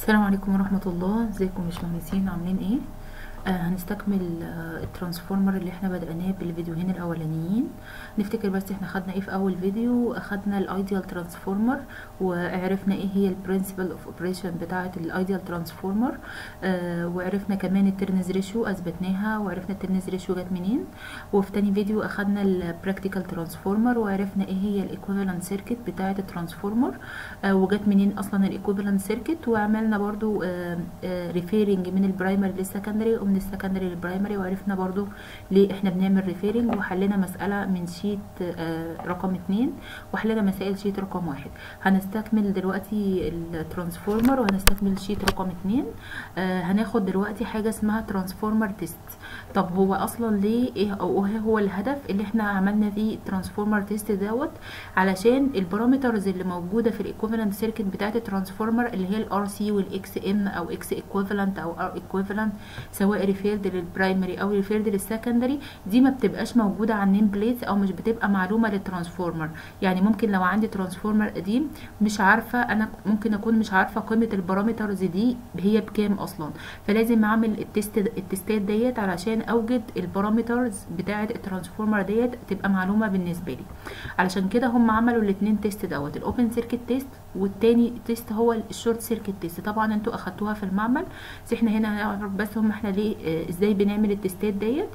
السلام عليكم ورحمة الله ازيكم يا باشمهندسين عاملين ايه آه هنستكمل آه الترانسفورمر اللي احنا بدأناه بالفيديوهين الاولانيين نفتكر بس احنا خدنا ايه في اول فيديو اخدنا الايديال ترانسفورمر وعرفنا ايه هي البرنسبل اوف اوبريشن بتاعة الايديال ترانسفورمر آه وعرفنا كمان الترنز ريشيو اثبتناها وعرفنا الترنز ريشيو جت منين وفي تاني فيديو اخدنا البراكتيكال ترانسفورمر وعرفنا ايه هي الايكوفالنت سيركت بتاعة الترانسفورمر آه وجت منين اصلا الايكوفالنت سيركت وعملنا برضو ريفيرنج من البرايمري للسكندري ومن السكندري للبرايمري وعرفنا برضو ليه احنا بنعمل ريفيرنج وحلينا مسألة من شيت رقم اتنين وحلينا مسائل شيت رقم واحد هنستكمل دلوقتي الترانسفورمر وهنستكمل شيت رقم اتنين هناخد دلوقتي حاجة اسمها ترانسفورمر تيست طب هو اصلا ليه ايه او ايه هو الهدف اللي احنا عملنا فيه ترانسفورمر تيست دوت علشان البارامترز اللي موجوده في الايكوفالنت سيركت بتاعه الترانسفورمر اللي هي الار سي والاكس ام او اكس ايكوفالنت او ار ايكوفالنت سواء ريفيرد للبرايمري او ريفيرد للسكندري دي ما بتبقاش موجوده على النيم بليت او مش بتبقى معلومه للترانسفورمر يعني ممكن لو عندي ترانسفورمر قديم مش عارفه انا ممكن اكون مش عارفه قيمه البارامترز دي هي بكام اصلا فلازم اعمل التست التستات ديت علشان اوجد البارامترز بتاعه الترانسفورمر ديت تبقى معلومه بالنسبه لي علشان كده هم عملوا الاثنين تيست دوت الاوبن سيركت تيست والتاني تيست هو الشورت سيركت تيست طبعا انتوا اخدتوها في المعمل بس احنا هنا هنعرف بس هم احنا ليه اه ازاي بنعمل التستات ديت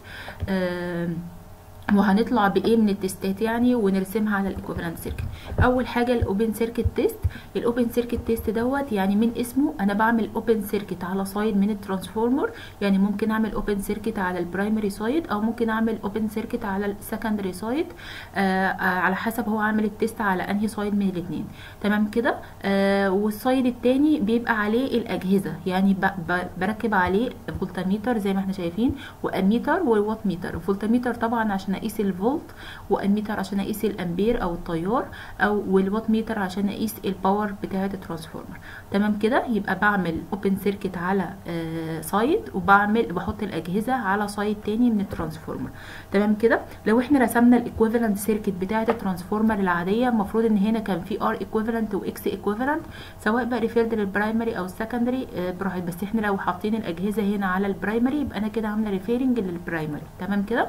اه وهنطلع بايه من التستات يعني ونرسمها على الايكوفالنت سيركت اول حاجه الاوبن سيركت تيست الاوبن سيركت تيست دوت يعني من اسمه انا بعمل اوبن سيركت على سايد من الترانسفورمر يعني ممكن اعمل اوبن سيركت على البرايمري سايد او ممكن اعمل اوبن سيركت على السكندري سايد آه على حسب هو عامل التيست على انهي سايد من الاثنين تمام كده آه والسايد الثاني بيبقى عليه الاجهزه يعني بركب عليه فولتميتر زي ما احنا شايفين واميتر ووات ميتر فولتميتر طبعا عشان اقيس الفولت واميتر عشان اقيس الامبير او التيار او والوات ميتر عشان اقيس الباور بتاعه الترانسفورمر تمام كده يبقى بعمل اوبن سيركت على آه سايد وبعمل بحط الاجهزه على سايد تاني من الترانسفورمر تمام كده لو احنا رسمنا الايكويفالنت سيركت بتاعه الترانسفورمر العاديه المفروض ان هنا كان في ار ايكويفالنت واكس ايكويفالنت سواء بقى ريفيرد للبرايمري او السكندري آه براحت بس احنا لو حاطين الاجهزه هنا على البرايمري يبقى انا كده عامله ريفيرنج للبرايمري تمام كده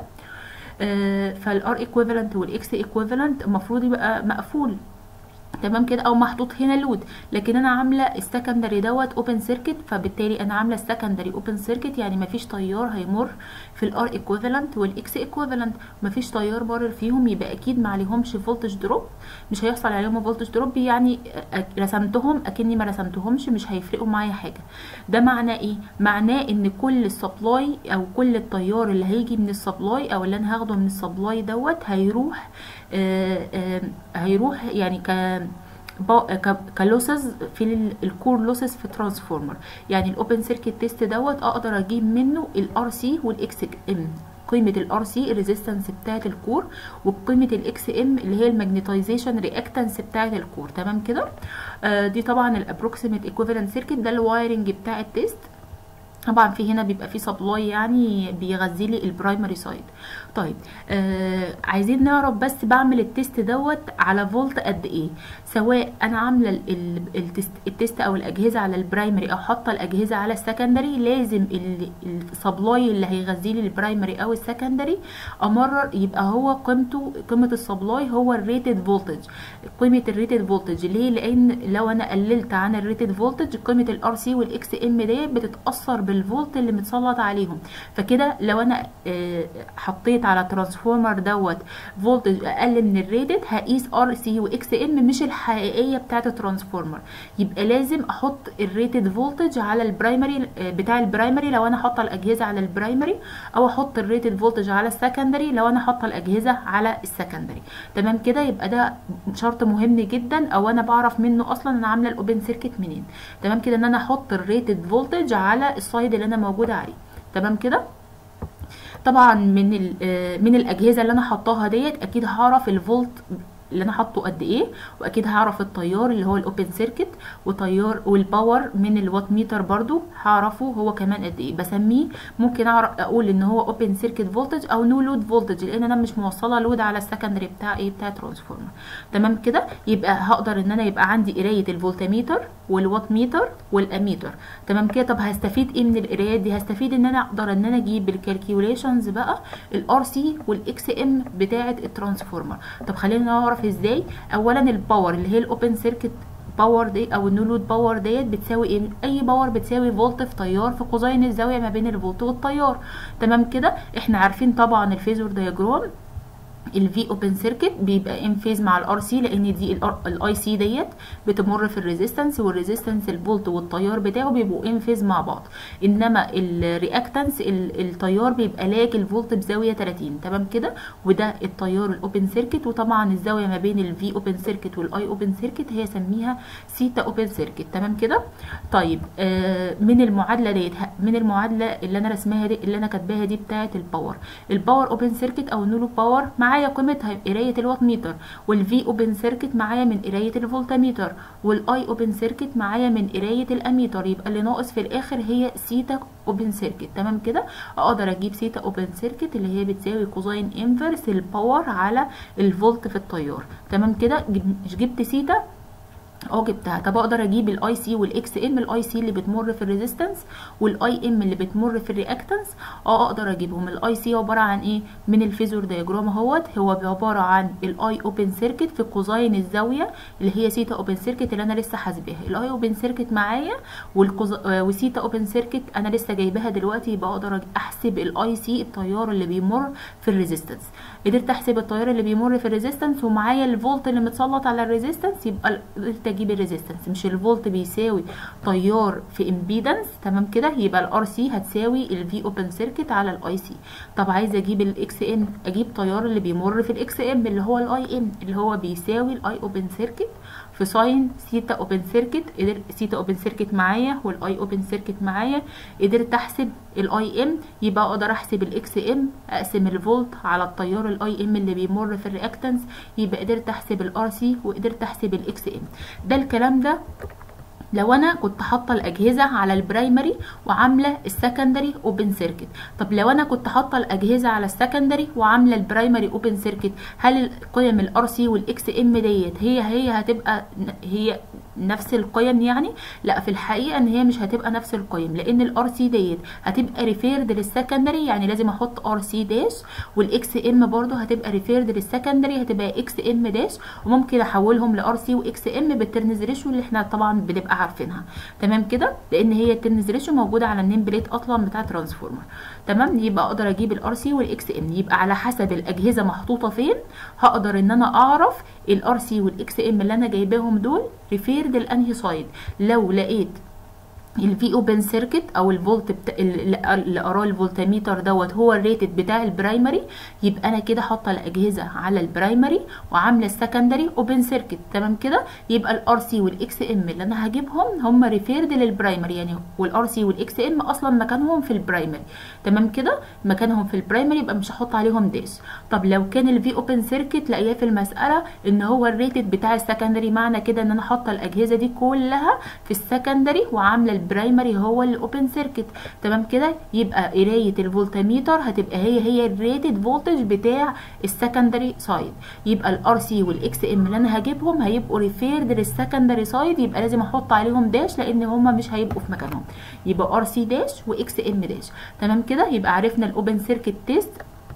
آه فالار ايكويفالنت والاكس ايكويفالنت المفروض يبقى مقفول تمام كده او محطوط هنا لود لكن انا عامله السكندري دوت اوبن سيركت فبالتالي انا عامله السكندري اوبن سيركت يعني مفيش تيار هيمر في الار ايكويفالنت والاكس ايكويفالنت مفيش تيار مرر فيهم يبقى اكيد ما عليهمش فولتج دروب مش هيحصل عليهم فولتج دروب يعني رسمتهم اكني ما رسمتهمش مش هيفرقوا معايا حاجه ده معناه ايه معناه ان كل السبلاي او كل التيار اللي هيجي من السبلاي او اللي انا هاخده من السبلاي دوت هيروح آآ آآ هيروح يعني ك كلوسز في الكور لوسز في ترانسفورمر يعني الاوبن سيركت تيست دوت اقدر اجيب منه الار سي والاكس ام قيمه الار سي الريزيستنس بتاعه الكور وقيمه الاكس ام اللي هي الماجنتايزيشن رياكتنس بتاعه الكور تمام كده آه دي طبعا الابروكسيميت ايكويفالنت سيركت ده الوايرنج بتاع التيست طبعا في هنا بيبقى في سبلاي يعني بيغذي لي البرايمري سايد طيب آه عايزين نعرف بس بعمل التيست دوت على فولت قد ايه سواء انا عامله التست, التست او الاجهزه على البرايمري او حاطه الاجهزه على السكندري لازم السبلاي اللي هيغذي لي البرايمري او السكندري امرر يبقى هو قيمته قيمه السبلاي هو الريتد فولتج قيمه الريتد فولتج ليه لان لو انا قللت عن الريتد فولتج قيمه الار سي والاكس ام ديت بتتاثر بالفولت اللي متسلط عليهم فكده لو انا آه حطيت على ترانسفورمر دوت فولتج اقل من الريتد هقيس ار سي واكس ام مش الحقيقيه بتاعه الترانسفورمر يبقى لازم احط الريتد فولتج على البرايمري بتاع البرايمري لو انا حاطه الاجهزه على البرايمري او احط الريتد فولتج على السكندري لو انا حاطه الاجهزه على السكندري تمام كده يبقى ده شرط مهم جدا او انا بعرف منه اصلا انا عامله الاوبن سيركت منين تمام كده ان انا احط الريتد فولتج على السايد اللي انا موجوده عليه تمام كده طبعا من من الاجهزه اللي انا حطاها ديت اكيد هعرف الفولت اللي انا حاطه قد ايه واكيد هعرف التيار اللي هو الاوبن سيركت وتيار والباور من الوات ميتر برضو هعرفه هو كمان قد ايه بسميه ممكن اعرف اقول ان هو اوبن سيركت فولتج او نو لود فولتج لان انا مش موصله لود على السكندري بتاع ايه بتاع ترانسفورمر تمام كده يبقى هقدر ان انا يبقى عندي قرايه الفولتميتر والوات ميتر والاميتر تمام كده طب هستفيد ايه من القرايات دي هستفيد ان انا اقدر ان انا اجيب بالكالكيوليشنز بقى الار سي والاكس ام بتاعه الترانسفورمر طب خلينا نعرف ازاي اولا الباور اللي هي الاوبن سيركت باور دي او النو لود باور ديت بتساوي ايه اي باور بتساوي فولت في تيار في قوسين الزاويه ما بين الفولت والتيار تمام كده احنا عارفين طبعا الفيزور دياجرام الفي اوبن سيركت بيبقى ان فيز مع الار سي لان دي الاي سي ديت بتمر في الريزيستنس والريزيستنس الفولت والتيار بتاعه بيبقوا ان فيز مع بعض انما الرياكتنس التيار بيبقى لاج الفولت بزاويه 30 تمام كده وده التيار الاوبن سيركت وطبعا الزاويه ما بين الفي اوبن سيركت والاي اوبن سيركت هي سميها سيتا اوبن سيركت تمام كده طيب آه من المعادله ديت من المعادله اللي انا رسماها دي اللي انا كاتباها دي بتاعه الباور الباور اوبن سيركت او النولو باور معايا قيمتها قرايه الوات متر والفي اوبن سيركت معايا من قرايه الفولتميتر والاي اوبن سيركت معايا من قرايه الاميتر يبقى اللي ناقص في الاخر هي سيتا اوبن سيركت تمام كده اقدر اجيب سيتا اوبن سيركت اللي هي بتساوي كوزين انفرس الباور على الفولت في التيار تمام كده جبت سيتا اه جبتها طب اقدر اجيب الاي سي والاكس ام الاي سي اللي بتمر في الريزيستنس والاي ام اللي بتمر في الرياكتنس اه اقدر اجيبهم الاي سي عباره عن ايه من الفيزور دياجرام اهوت هو عباره عن الاي اوبن سيركت في قوسين الزاويه اللي هي سيتا اوبن سيركت اللي انا لسه حاسباها الاي اوبن سيركت معايا والقز... وسيتا اوبن سيركت انا لسه جايباها دلوقتي يبقى اقدر احسب الاي سي التيار اللي بيمر في الريزيستنس قدرت احسب التيار اللي بيمر في الريزيستنس ومعايا الفولت اللي متسلط على الريزيستنس يبقى قدرت اجيب الريزيستنس مش الفولت بيساوي تيار في امبيدنس تمام كده يبقى الار سي هتساوي الفي اوبن سيركت على الاي سي طب عايزه اجيب الاكس ام اجيب تيار اللي بيمر في الاكس ام اللي هو الاي ام اللي هو بيساوي الاي اوبن سيركت في ساين سيتا اوبن سيركت قدر سيتا اوبن سيركت معايا والاي اوبن سيركت معايا قدرت احسب الاي ام يبقى اقدر احسب الاكس ام اقسم الفولت على التيار الاي ام اللي بيمر في الرياكتنس يبقى قدرت احسب الار سي وقدرت احسب الاكس ام ده الكلام ده لو انا كنت حاطه الاجهزه على البرايمري وعامله السكندري اوبن سيركت طب لو انا كنت حاطه الاجهزه على السكندري وعامله البرايمري اوبن سيركت هل قيم الار سي والاكس ام ديت هي هي هتبقى هي نفس القيم يعني لا في الحقيقه ان هي مش هتبقى نفس القيم لان الار سي ديت هتبقى ريفيرد للسكندري يعني لازم احط ار سي داش والاكس ام برضو هتبقى ريفيرد للسكندري هتبقى اكس ام داش وممكن احولهم لار سي واكس ام بالترنز ريشيو اللي احنا طبعا بنبقى عارفينها تمام كده لان هي الترنز ريشيو موجوده على النيم بليت اصلا بتاع ترانسفورمر تمام يبقى اقدر اجيب الار سي والاكس ام يبقى على حسب الاجهزه محطوطه فين هقدر ان انا اعرف الار سي والاكس ام اللي انا جايباهم دول ريفيرد لانهي سايد لو لقيت الفي اوبن سيركت او الفولت بتا... اللي اراه الفولتميتر دوت هو الريتد بتاع البرايمري يبقى انا كده حاطه الاجهزه على البرايمري وعامله السكندري اوبن سيركت تمام كده يبقى الار سي والاكس ام اللي انا هجيبهم هم ريفيرد للبرايمري يعني والار سي والاكس ام اصلا مكانهم في البرايمري تمام كده مكانهم في البرايمري يبقى مش هحط عليهم داش طب لو كان الفي اوبن سيركت لاقياه في المساله ان هو الريتد بتاع السكندري معنى كده ان انا حاطه الاجهزه دي كلها في السكندري وعامله البرايمري هو الاوبن سيركت تمام كده يبقى قرايه الفولتميتر هتبقى هي هي الريتد فولتج بتاع السكندري سايد يبقى الار سي والاكس ام اللي انا هجيبهم هيبقوا ريفيرد للسكندري سايد يبقى لازم احط عليهم داش لان هما مش هيبقوا في مكانهم يبقى ار سي داش واكس ام داش تمام كده يبقى عرفنا الاوبن سيركت تيست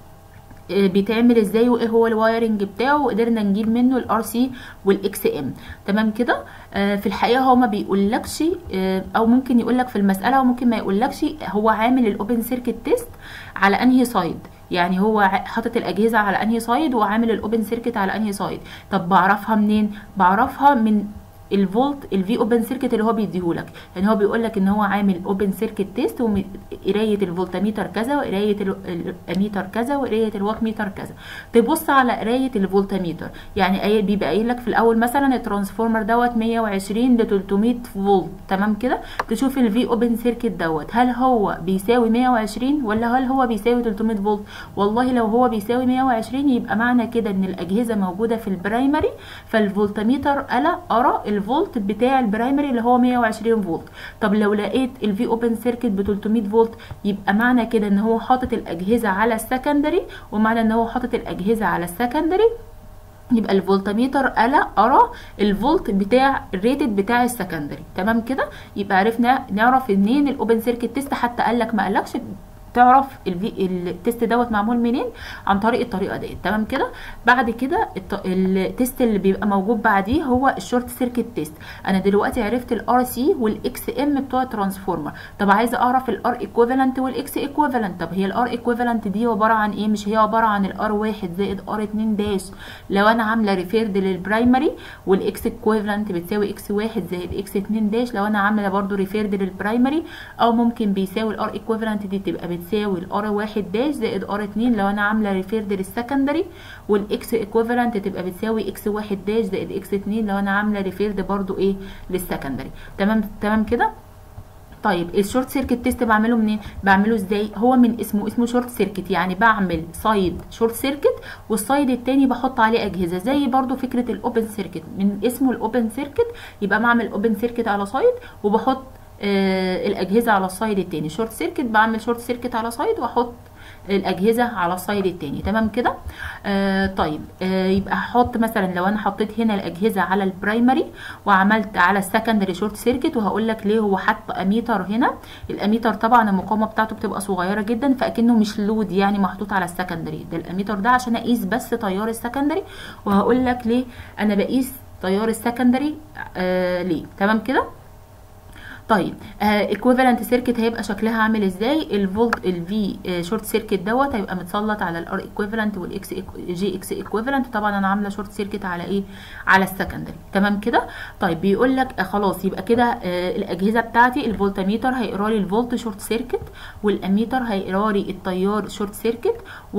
بيتعمل ازاي وايه هو الوايرنج بتاعه وقدرنا نجيب منه الار سي والاكس ام تمام كده آه في الحقيقه هو ما بيقولكش آه او ممكن يقولك في المساله وممكن ما يقولكش هو عامل الاوبن سيركت تيست على انهي سايد يعني هو حاطط الاجهزه على انهي سايد وعامل الاوبن سيركت على انهي سايد طب بعرفها منين بعرفها من الفولت الفي اوبن سيركت اللي هو بيديهولك يعني هو بيقول لك ان هو عامل اوبن سيركت تيست وقرايه الفولتميتر كذا وقرايه الاميتر كذا وقرايه الوات ميتر كذا تبص على قرايه الفولتميتر يعني بيبقى قايل لك في الاول مثلا الترانسفورمر دوت 120 ل 300 فولت تمام كده تشوف الفي اوبن سيركت دوت هل هو بيساوي 120 ولا هل هو بيساوي 300 فولت والله لو هو بيساوي 120 يبقى معنى كده ان الاجهزه موجوده في البرايمري فالفولتميتر قال ارى الفولت بتاع البرايمري اللي هو 120 فولت طب لو لقيت الفي اوبن سيركت ب 300 فولت يبقى معنى كده ان هو حاطط الاجهزه على السكندري ومعنى ان هو حاطط الاجهزه على السكندري يبقى الفولتميتر قال ارى الفولت بتاع الريتد بتاع السكندري تمام كده يبقى عرفنا نعرف منين الاوبن سيركت تيست حتى قال لك ما قالكش تعرف الفي التيست دوت معمول منين عن طريق الطريقه ديت تمام كده بعد كده التيست اللي بيبقى موجود بعديه هو الشورت سيركت تيست انا دلوقتي عرفت الار سي والاكس ام بتوع الترانسفورمر طب عايزه اعرف الار ايكويفالنت والاكس ايكويفالنت طب هي الار ايكويفالنت دي عباره عن ايه مش هي عباره عن الار واحد زائد ار 2 داش لو انا عامله ريفيرد للبرايمري والاكس ايكويفالنت بتساوي اكس واحد زائد اكس 2 داش لو انا عامله برده ريفيرد للبرايمري او ممكن بيساوي الار ايكويفالنت دي تبقى بتساوي الار واحد داش زائد ار اتنين لو انا عامله ريفيرد للسكندري والاكس ايكويفالنت تبقى بتساوي اكس واحد داش زائد اكس اتنين لو انا عامله ريفيرد برضو ايه للسكندري تمام تمام كده طيب الشورت سيركت تيست بعمله منين بعمله ازاي هو من اسمه اسمه شورت سيركت يعني بعمل سايد شورت سيركت والسايد التاني بحط عليه اجهزه زي برضو فكره الاوبن سيركت من اسمه الاوبن سيركت يبقى بعمل اوبن سيركت على سايد وبحط آه الاجهزه على السايد التاني شورت سيركت بعمل شورت سيركت على سايد واحط الاجهزه على السايد التاني تمام كده آه طيب آه يبقى هحط مثلا لو انا حطيت هنا الاجهزه على البرايمري وعملت على السكندري شورت سيركت وهقول لك ليه هو حط اميتر هنا الاميتر طبعا المقاومه بتاعته بتبقى صغيره جدا فاكنه مش لود يعني محطوط على السكندري ده الاميتر ده عشان اقيس بس تيار السكندري وهقول لك ليه انا بقيس تيار السكندري آه ليه تمام كده طيب ايكويفالنت سيركت هيبقى شكلها عامل ازاي الفولت الفي شورت سيركت دوت هيبقى متسلط على الار ايكويفالنت والاكس جي اكس ايكويفالنت طبعا انا عامله شورت سيركت على ايه على السكندري تمام كده طيب بيقول لك آه خلاص يبقى كده آه الاجهزه بتاعتي الفولتميتر هيقرا لي الفولت شورت سيركت والاميتر هيقرا لي التيار شورت سيركت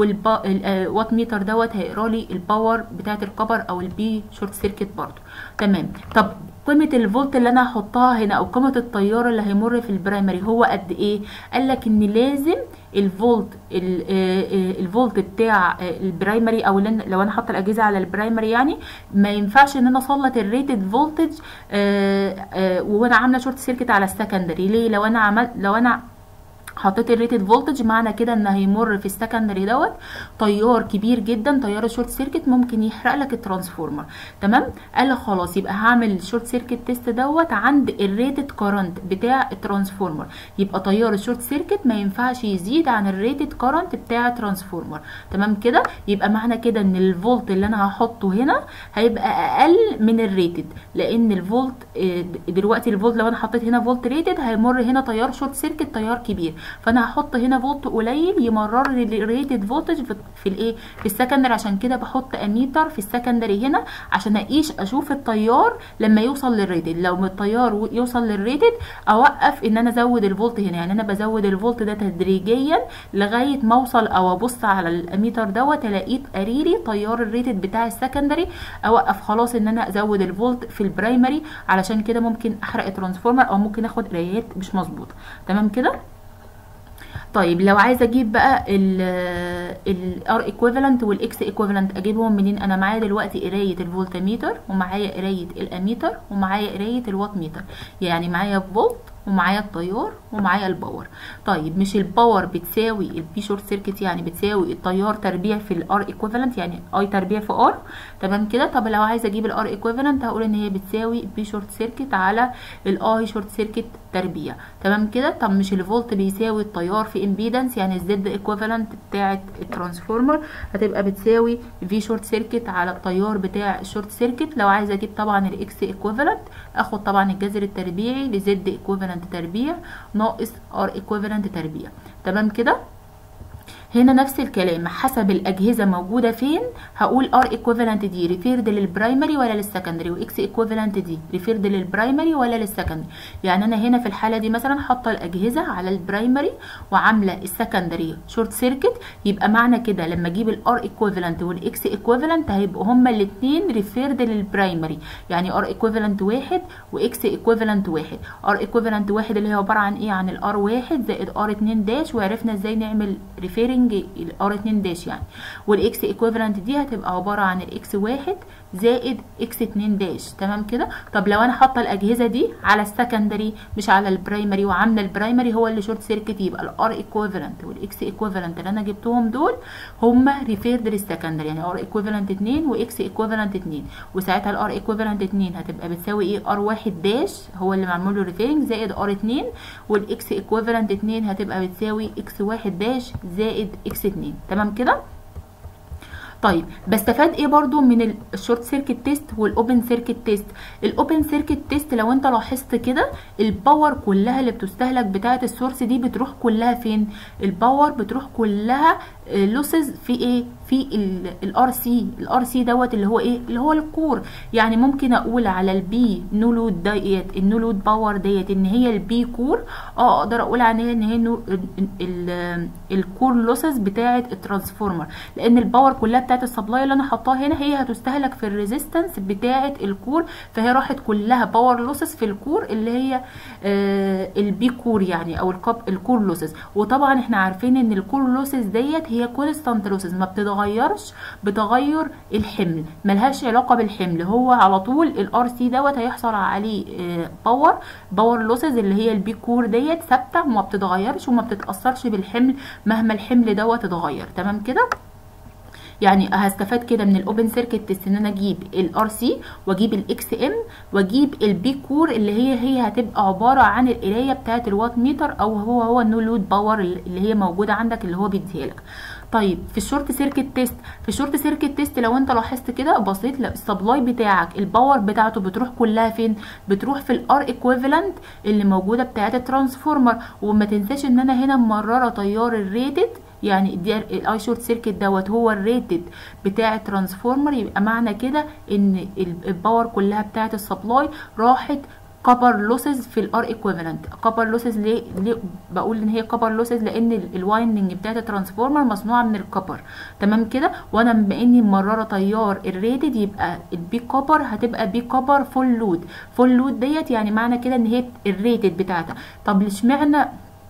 والوات ميتر دوت هيقرا لي الباور بتاعت الكبر او البي شورت سيركت برضو تمام طب قيمه الفولت اللي انا هحطها هنا او قيمه التيار اللي هيمر في البرايمري هو قد ايه قال لك ان لازم الفولت الفولت بتاع البرايمري او لو انا حاطه الاجهزه على البرايمري يعني ما ينفعش ان انا اسلط الريتد فولتج وانا عامله شورت سيركت على السكندري ليه لو انا عملت لو انا حطيت الريتد فولتج معنى كده ان هيمر في السكندري دوت تيار كبير جدا تيار الشورت سيركت ممكن يحرق لك الترانسفورمر تمام قال خلاص يبقى هعمل الشورت سيركت تيست دوت عند الريتد كارنت بتاع الترانسفورمر يبقى تيار الشورت سيركت ما ينفعش يزيد عن الريتد كارنت بتاع الترانسفورمر تمام كده يبقى معنى كده ان الفولت اللي انا هحطه هنا هيبقى اقل من الريتد لان الفولت دلوقتي الفولت لو انا حطيت هنا فولت ريتد هيمر هنا تيار شورت سيركت تيار كبير فانا هحط هنا فولت قليل يمرر لي الريتد فولتج في, في الايه في السكندري عشان كده بحط اميتر في السكندري هنا عشان اقيس اشوف التيار لما يوصل للريتد لو التيار يوصل للريتد اوقف ان انا ازود الفولت هنا يعني انا بزود الفولت ده تدريجيا لغايه ما اوصل او ابص على الاميتر دوت الاقيه قريلي تيار الريتد بتاع السكندري اوقف خلاص ان انا ازود الفولت في البرايمري علشان كده ممكن احرق الترانسفورمر او ممكن اخد قرايات مش مظبوطه تمام كده طيب لو عايزه اجيب بقى الار ايكويفالنت والاكس ايكويفالنت اجيبهم منين انا معايا دلوقتي قرايه الفولتميتر ومعايا قرايه الاميتر ومعايا قرايه الوات ميتر يعني معايا فولت ومعايا التيار ومعايا الباور طيب مش الباور بتساوي البي شورت سيركت يعني بتساوي التيار تربيع في الار ايكويفالنت يعني اي تربيع في ار تمام كده طب لو عايزه اجيب الار ايكويفالنت هقول ان هي بتساوي بي شورت سيركت على الاي شورت سيركت تربيع تمام كده طب مش الفولت بيساوي التيار في امبيدنس يعني الزد ايكويفالنت بتاعه الترانسفورمر هتبقى بتساوي في شورت سيركت على التيار بتاع الشورت سيركت لو عايزه اجيب طبعا الاكس ايكويفالنت اخد طبعا الجذر التربيعي لزد ايكويفالنت تربيع ناقص ار ايكويفالنت تربيع تمام كده هنا نفس الكلام حسب الاجهزه موجوده فين هقول ار ايكويفالنت دي ريفيرد للبرايمري ولا للسكندري واكس ايكويفالنت دي ريفيرد للبرايمري ولا للسكندري يعني انا هنا في الحاله دي مثلا حاطه الاجهزه على البرايمري وعامله السكندري شورت سيركت يبقى معنى كده لما اجيب الار ايكويفالنت والاكس ايكويفالنت هيبقوا هما الاثنين ريفيرد للبرايمري يعني ار ايكويفالنت واحد واكس ايكويفالنت واحد ار ايكويفالنت واحد اللي هي عباره عن ايه عن الار واحد زائد ار 2 داش وعرفنا ازاي نعمل ريفيرنج ريفيرنج الار 2 داش يعني والاكس ايكويفالنت دي هتبقى عباره عن الاكس واحد زائد اكس 2 داش تمام كده طب لو انا حاطه الاجهزه دي على السكندري مش على البرايمري وعامله البرايمري هو اللي شورت سيركت يبقى الار ايكويفالنت والاكس ايكويفالنت اللي انا جبتهم دول هم ريفيرد للسكندري يعني ار ايكويفالنت 2 واكس ايكويفالنت 2 وساعتها الار ايكويفالنت 2 هتبقى بتساوي ايه ار 1 داش هو اللي معمول له ريفيرنج زائد ار 2 والاكس ايكويفالنت 2 هتبقى بتساوي اكس 1 داش زائد اكس 2 تمام كده طيب بستفاد ايه برضو من الشورت سيركت تيست والاوبن سيركت تيست الاوبن سيركت تيست لو انت لاحظت كده الباور كلها اللي بتستهلك بتاعه السورس دي بتروح كلها فين الباور بتروح كلها لوسز في ايه في الار سي الار سي دوت اللي هو ايه اللي هو الكور يعني ممكن اقول على البي نو لود ديت النو لود باور ديت ان هي البي كور اه اقدر اقول عليها ان هي نو الكور لوسز بتاعه الترانسفورمر لان الباور كلها بتاعه السبلاي اللي انا حطاها هنا هي هتستهلك في الريزيستنس بتاعه الكور فهي راحت كلها باور لوسز في الكور اللي هي آه البي كور يعني او الكاب الكور لوسز وطبعا احنا عارفين ان الكور لوسز ديت هي كونستانت لوسز ما بتتغيرش بتغير الحمل ملهاش علاقه بالحمل هو على طول الار سي دوت هيحصل عليه آه باور باور لوسز اللي هي البي كور ديت ثابته وما بتتغيرش وما بتتاثرش بالحمل مهما الحمل دوت اتغير تمام كده يعني هستفاد كده من الاوبن سيركت تيست ان انا اجيب الار سي واجيب الاكس ام واجيب البي كور اللي هي هي هتبقى عباره عن القرايه بتاعه الوات ميتر او هو هو النو لود باور اللي هي موجوده عندك اللي هو بيديها لك طيب في الشورت سيركت تيست في الشورت سيركت تيست لو انت لاحظت كده بصيت السبلاي بتاعك الباور بتاعته بتروح كلها فين بتروح في الار ايكويفالنت اللي موجوده بتاعه الترانسفورمر وما تنساش ان انا هنا مرره تيار الريتد يعني الاي شورت سيركت دوت هو الريتد بتاع الترانسفورمر يبقى معنى كده ان الباور كلها بتاعه السبلاي راحت كبر لوسز في الار ايكويفالنت كبر لوسز ليه ليه بقول ان هي كبر لوسز لان الوايندنج بتاعت الترانسفورمر مصنوعه من الكبر تمام كده وانا بما اني مرره تيار الريتد يبقى البي كبر هتبقى بي كبر فول لود فول لود ديت يعني معنى كده ان هي الريتد بتاعتها طب اشمعنى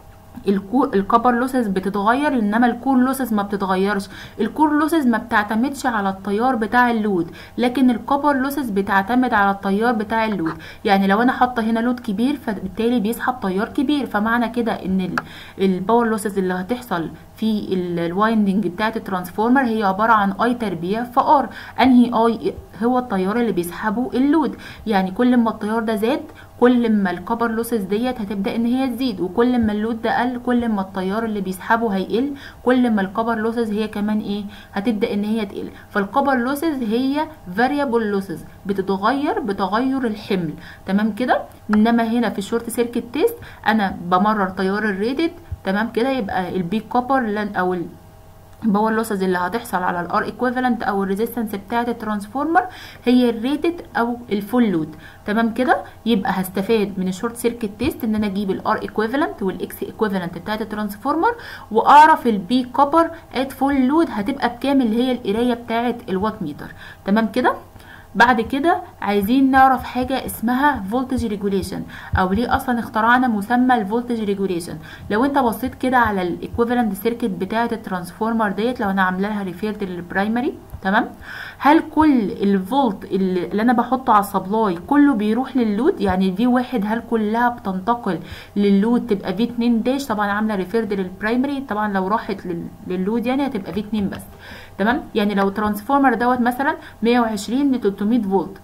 الكور الكبر لوسز بتتغير انما الكور لوسز ما بتتغيرش الكور لوسز ما بتعتمدش على التيار بتاع اللود لكن الكبر لوسز بتعتمد على التيار بتاع اللود يعني لو انا حاطه هنا لود كبير فبالتالي بيسحب تيار كبير فمعنى كده ان الباور لوسز اللي هتحصل في الوايندنج بتاعت الترانسفورمر هي عباره عن اي تربيع في ار انهي اي هو التيار اللي بيسحبه اللود يعني كل ما التيار ده زاد كل ما الكبر لوسز ديت هتبدا ان هي تزيد وكل ما اللود ده قل كل ما التيار اللي بيسحبه هيقل كل ما الكبر لوسز هي كمان ايه هتبدا ان هي تقل فالكبر لوسز هي فاريبل لوسز بتتغير بتغير الحمل تمام كده انما هنا في الشورت سيركت تيست انا بمرر تيار الريتد تمام كده يبقى البي كوبر او الباور لوسز اللي هتحصل على الار ايكويفالنت او الريزيستنس بتاعه الترانسفورمر هي الريتد او الفول لود تمام كده يبقى هستفاد من الشورت سيركت تيست ان انا اجيب الار ايكويفالنت والاكس ايكويفالنت بتاعه الترانسفورمر واعرف البي كوبر ات فول لود هتبقى بكام اللي هي القرايه بتاعه الوات ميتر تمام كده بعد كده عايزين نعرف حاجة اسمها فولتج ريجوليشن او ليه اصلا اخترعنا مسمى الفولتج ريجوليشن لو انت بصيت كده على الايكويفالنت سيركت بتاعة الترانسفورمر ديت لو انا عامله لها ريفيرد للبرايمري تمام هل كل الفولت اللي انا بحطه على السبلاي كله بيروح لللود يعني في واحد هل كلها بتنتقل لللود تبقى في 2 داش طبعا عامله ريفيرد للبرايمري طبعا لو راحت لللود يعني هتبقى في 2 بس تمام يعني لو ترانسفورمر دوت مثلا 120 ل 300 فولت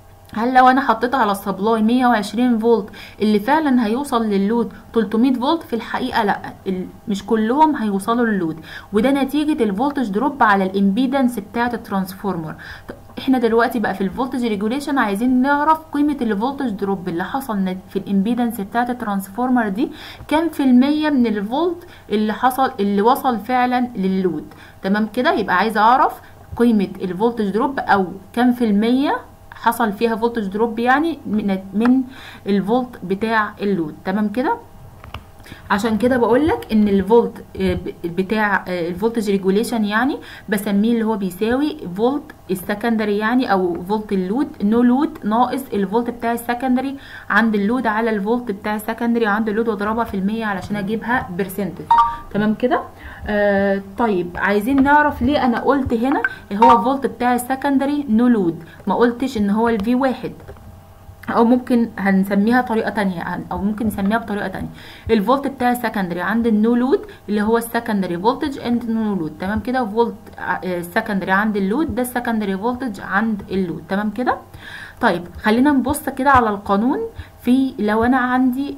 هل لو انا حطيت على السبلاي 120 فولت اللي فعلا هيوصل للود 300 فولت في الحقيقه لا مش كلهم هيوصلوا للود وده نتيجه الفولتج دروب على الامبيدنس بتاعه الترانسفورمر احنا دلوقتي بقى في الفولتج ريجوليشن عايزين نعرف قيمه الفولتج دروب اللي حصل في الامبيدنس بتاعه الترانسفورمر دي كام في الميه من الفولت اللي حصل اللي وصل فعلا للود تمام كده يبقى عايزه اعرف قيمه الفولتج دروب او كام في الميه حصل فيها فولتج دروب يعني من, من الفولت بتاع اللود تمام كده عشان كده بقول لك ان الفولت آه، ب- بتاع الفولتج ريجوليشن يعني بسميه اللي هو بيساوي فولت السكندري يعني او فولت اللود نو لود ناقص الفولت بتاع السكندري عند اللود على الفولت بتاع السكندري عند اللود واضربها في المية علشان اجيبها برسنتج تمام كده آه طيب عايزين نعرف ليه انا قلت هنا هو فولت بتاع السكندري نو لود ما قلتش ان هو الفي واحد او ممكن هنسميها طريقه تانية هن- او ممكن نسميها بطريقه تانية الفولت بتاع السكندري عند النو لود اللي هو السكندري فولتج اند نو لود تمام كده فولت السكندري عند اللود ده السكندري فولتج عند اللود تمام كده طيب خلينا نبص كده على القانون في لو انا عندي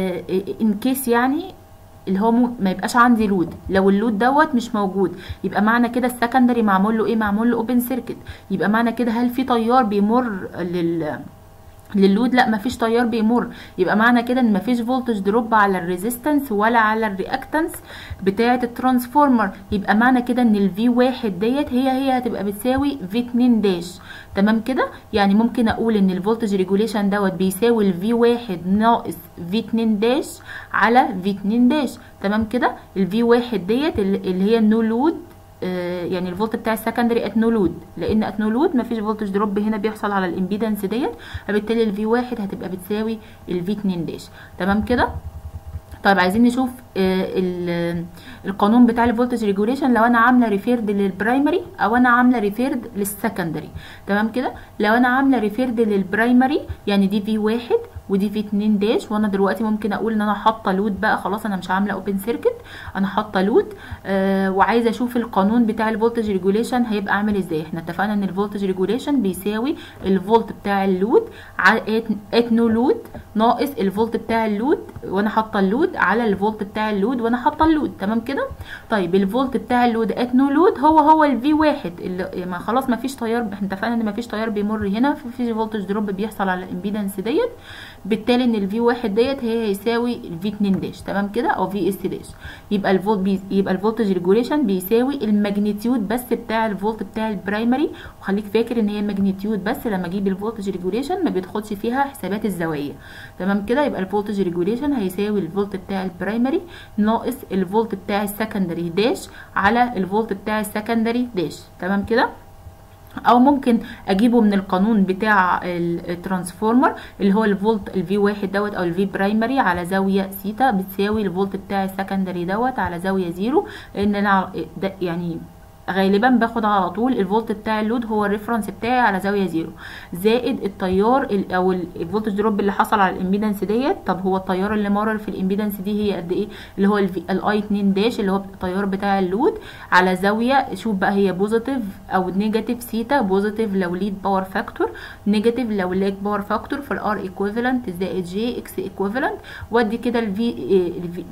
ان كيس يعني اللي هو مو- ما يبقاش عندي لود لو اللود دوت مش موجود يبقى معنى كده السكندري معمول له ايه معمول له اوبن سيركت يبقى معنى كده هل في تيار بيمر لل للود لا مفيش تيار بيمر يبقى معنى كده ان مفيش فولتج دروب على الريزيستنس ولا على الرياكتنس بتاعه الترانسفورمر يبقى معنى كده ان الفي واحد ديت هي هي هتبقى بتساوي في 2 داش تمام كده يعني ممكن اقول ان الفولتج ريجوليشن دوت بيساوي الفي واحد ناقص في 2 داش على في 2 داش تمام كده الفي واحد ديت اللي اللي هي النو لود آه، يعني الفولت بتاع السكندري ات نو لود لان ات نو لود مفيش فولتج دروب هنا بيحصل على الامبيدنس ديت فبالتالي الفي واحد هتبقى بتساوي الفي 2 داش تمام كده طيب عايزين نشوف آه، ال- القانون بتاع الفولتج ريجوليشن لو انا عامله ريفيرد للبرايمري او انا عامله ريفيرد للسكندري تمام كده لو انا عامله ريفيرد للبرايمري يعني دي في واحد ودي في 2 داش وانا دلوقتي ممكن اقول ان انا حاطه لود بقى خلاص انا مش عامله اوبن سيركت انا حاطه لود آه وعايزه اشوف القانون بتاع الفولتج ريجوليشن هيبقى عامل ازاي احنا اتفقنا ان الفولتج ريجوليشن بيساوي الفولت بتاع اللود ات نو لود ناقص الفولت بتاع اللود وانا حاطه اللود على الفولت بتاع اللود وانا حاطه اللود تمام كده طيب الفولت بتاع اللود ات نو لود هو هو الفي واحد اللي ما خلاص ما فيش تيار احنا اتفقنا ان ما فيش تيار بيمر هنا في فولتج دروب بيحصل على الامبيدنس ديت بالتالي ان الفي واحد ديت هي هيساوي الفي 2 داش تمام كده او في اس داش يبقى الفولت بي يبقى الفولتج ريجوليشن بيساوي الماجنتيود بس بتاع الفولت بتاع البرايمري وخليك فاكر ان هي ماجنتيود بس لما اجيب الفولتج ريجوليشن ما بيدخلش فيها حسابات الزوايا تمام كده يبقى الفولتج ريجوليشن هيساوي الفولت بتاع البرايمري ناقص الفولت بتاع السكندري داش على الفولت بتاع السكندري داش تمام كده او ممكن اجيبه من القانون بتاع الترانسفورمر اللي هو الفولت الفي واحد دوت او الفي برايمري على زاويه سيتا بتساوي الفولت بتاع السكندري دوت على زاويه زيرو لان انا ده يعني غالبا باخد على طول الفولت بتاع اللود هو الريفرنس بتاعي على زاويه زيرو زائد التيار ال- او ال- الفولتج دروب اللي حصل على الامبيدنس ديت طب هو التيار اللي مرر في الامبيدنس دي هي قد ايه اللي هو الاي 2 داش اللي هو التيار بتاع اللود على زاويه شوف بقى هي بوزيتيف او نيجاتيف سيتا بوزيتيف لو ليد باور فاكتور نيجاتيف لو لاج باور فاكتور فالار ايكويفالنت زائد جي اكس ايكويفالنت وادي كده الفي الفي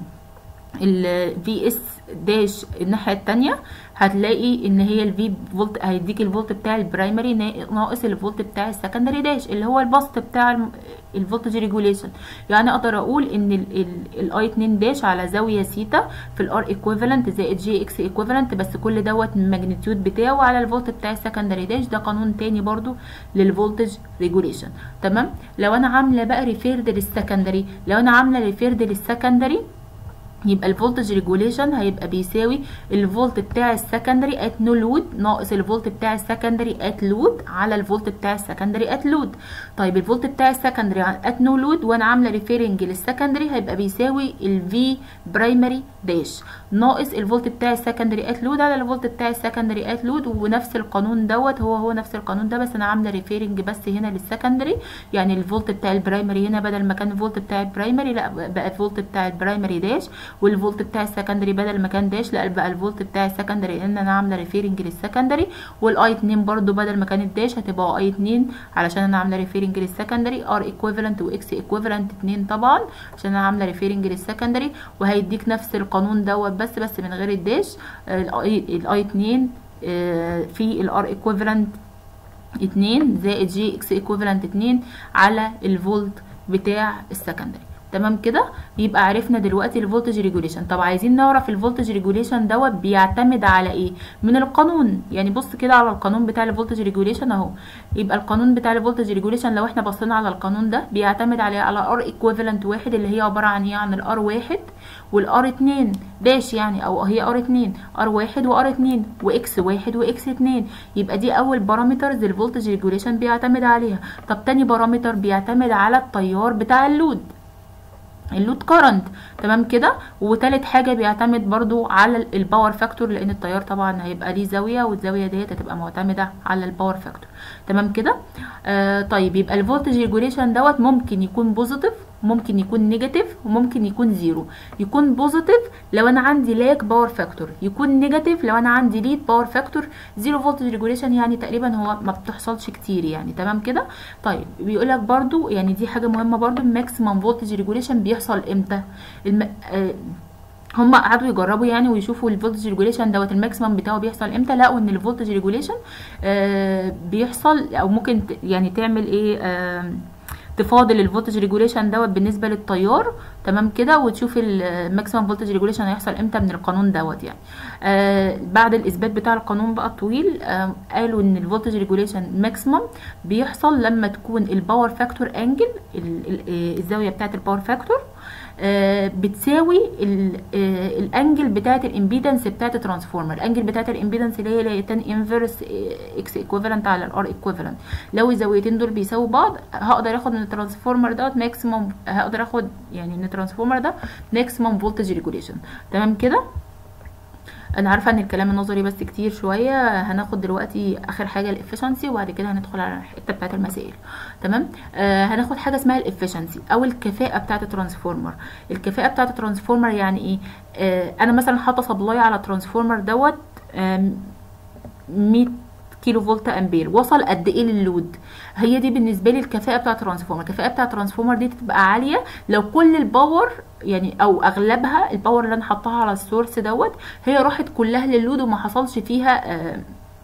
الفي اس داش الناحيه التانية هتلاقي ان هي الفي فولت هيديك الفولت بتاع البرايمري ناقص الفولت بتاع السكندري داش اللي هو البسط بتاع الفولتج ريجوليشن يعني اقدر اقول ان الاي 2 داش على زاويه سيتا في الار ايكويفالنت زائد جي اكس ايكويفالنت بس كل دوت الماجنتيود بتاعه على الفولت بتاع السكندري داش ده قانون تاني برضو للفولتج ريجوليشن تمام لو انا عامله بقى ريفيرد للسكندري لو انا عامله ريفيرد للسكندري يبقى الفولتج ريجوليشن هيبقى بيساوي الفولت بتاع السكندري ات نو لود ناقص الفولت بتاع السكندري ات لود على الفولت بتاع السكندري ات لود طيب الفولت بتاع السكندري ات نو لود وانا عامله ريفيرنج للسكندري هيبقى بيساوي الفي برايمري داش ناقص الفولت بتاع السكندري ات لود على الفولت بتاع السكندري ات لود ونفس القانون دوت هو هو نفس القانون ده بس انا عامله ريفيرنج بس هنا للسكندري يعني الفولت بتاع البرايمري هنا بدل ما كان الفولت بتاع البرايمري لا بقى الفولت بتاع البرايمري داش والفولت بتاع السكندري بدل ما كان داش لا بقى الفولت بتاع السكندري لان انا عامله ريفيرنج للسكندري والاي 2 برده بدل ما كانت داش هتبقى اي 2 علشان انا عامله ريفيرنج للسكندري ار ايكويفالنت واكس ايكويفالنت 2 طبعا عشان انا عامله ريفيرنج للسكندري وهيديك نفس القانون دوت بس بس من غير الداش الاي 2 في الار ايكويفالنت 2 زائد جي اكس ايكويفالنت 2 على الفولت بتاع السكندري تمام كده يبقى عرفنا دلوقتي الفولتج ريجوليشن طب عايزين نعرف الفولتج ريجوليشن دوت بيعتمد على ايه من القانون يعني بص كده على القانون بتاع الفولتج ريجوليشن اهو يبقى القانون بتاع الفولتج ريجوليشن لو احنا بصينا على القانون ده بيعتمد على على ار ايكويفالنت واحد اللي هي عباره عن ايه عن الار واحد والار اتنين داش يعني او هي ار اتنين ار واحد وار اتنين واكس واحد واكس اتنين يبقى دي اول بارامترز الفولتج ريجوليشن بيعتمد عليها طب تاني بارامتر بيعتمد على التيار بتاع اللود اللود كارنت تمام كده وتالت حاجه بيعتمد برضو على الباور فاكتور لان التيار طبعا هيبقى ليه زاويه والزاويه ديت هتبقى معتمده على الباور فاكتور تمام كده آه طيب يبقى الفولتج ريجوليشن دوت ممكن يكون بوزيتيف ممكن يكون نيجاتيف وممكن يكون زيرو يكون بوزيتيف لو انا عندي لاك باور فاكتور يكون نيجاتيف لو انا عندي ليد باور فاكتور زيرو فولتج ريجوليشن يعني تقريبا هو ما بتحصلش كتير يعني تمام كده طيب بيقول لك برضو يعني دي حاجه مهمه برضو الماكسيمم فولتج ريجوليشن بيحصل امتى الم... آه هم قعدوا يجربوا يعني ويشوفوا الفولتج ريجوليشن دوت الماكسيمم بتاعه بيحصل امتى لقوا ان الفولتج ريجوليشن آه بيحصل او ممكن يعني تعمل ايه آه تفاضل الفولتج ريجوليشن دوت بالنسبه للتيار تمام كده وتشوف الماكسيمم فولتج ريجوليشن هيحصل امتى من القانون دوت يعني آه بعد الاثبات بتاع القانون بقى الطويل آه قالوا ان الفولتج ريجوليشن ماكسيمم بيحصل لما تكون الباور فاكتور انجل الزاويه بتاعه الباور فاكتور آه بتساوي آه الانجل بتاعه الامبيدنس بتاعه الترانسفورمر الانجل بتاعه الامبيدنس اللي هي اللي تان انفرس اكس ايكويفالنت على الار ايكويفالنت لو الزاويتين دول بيساووا بعض هقدر اخد من الترانسفورمر دوت ماكسيمم هقدر اخد يعني من الترانسفورمر ده ماكسيمم فولتج ريجوليشن تمام كده انا عارفه ان الكلام النظري بس كتير شويه هناخد دلوقتي اخر حاجه الافشنسي وبعد كده هندخل على الحته بتاعه المسائل تمام آه هناخد حاجه اسمها الافشنسي او الكفاءه بتاعه الترانسفورمر الكفاءه بتاعه الترانسفورمر يعني ايه آه انا مثلا حاطه سبلاي على الترانسفورمر دوت آه 100 كيلو فولت امبير وصل قد ايه للود هي دي بالنسبه لي الكفاءه بتاعه الترانسفورمر الكفاءه بتاعه الترانسفورمر دي تبقى عاليه لو كل الباور يعني او اغلبها الباور اللي انا حطاها على السورس دوت هي راحت كلها للود وما حصلش فيها آه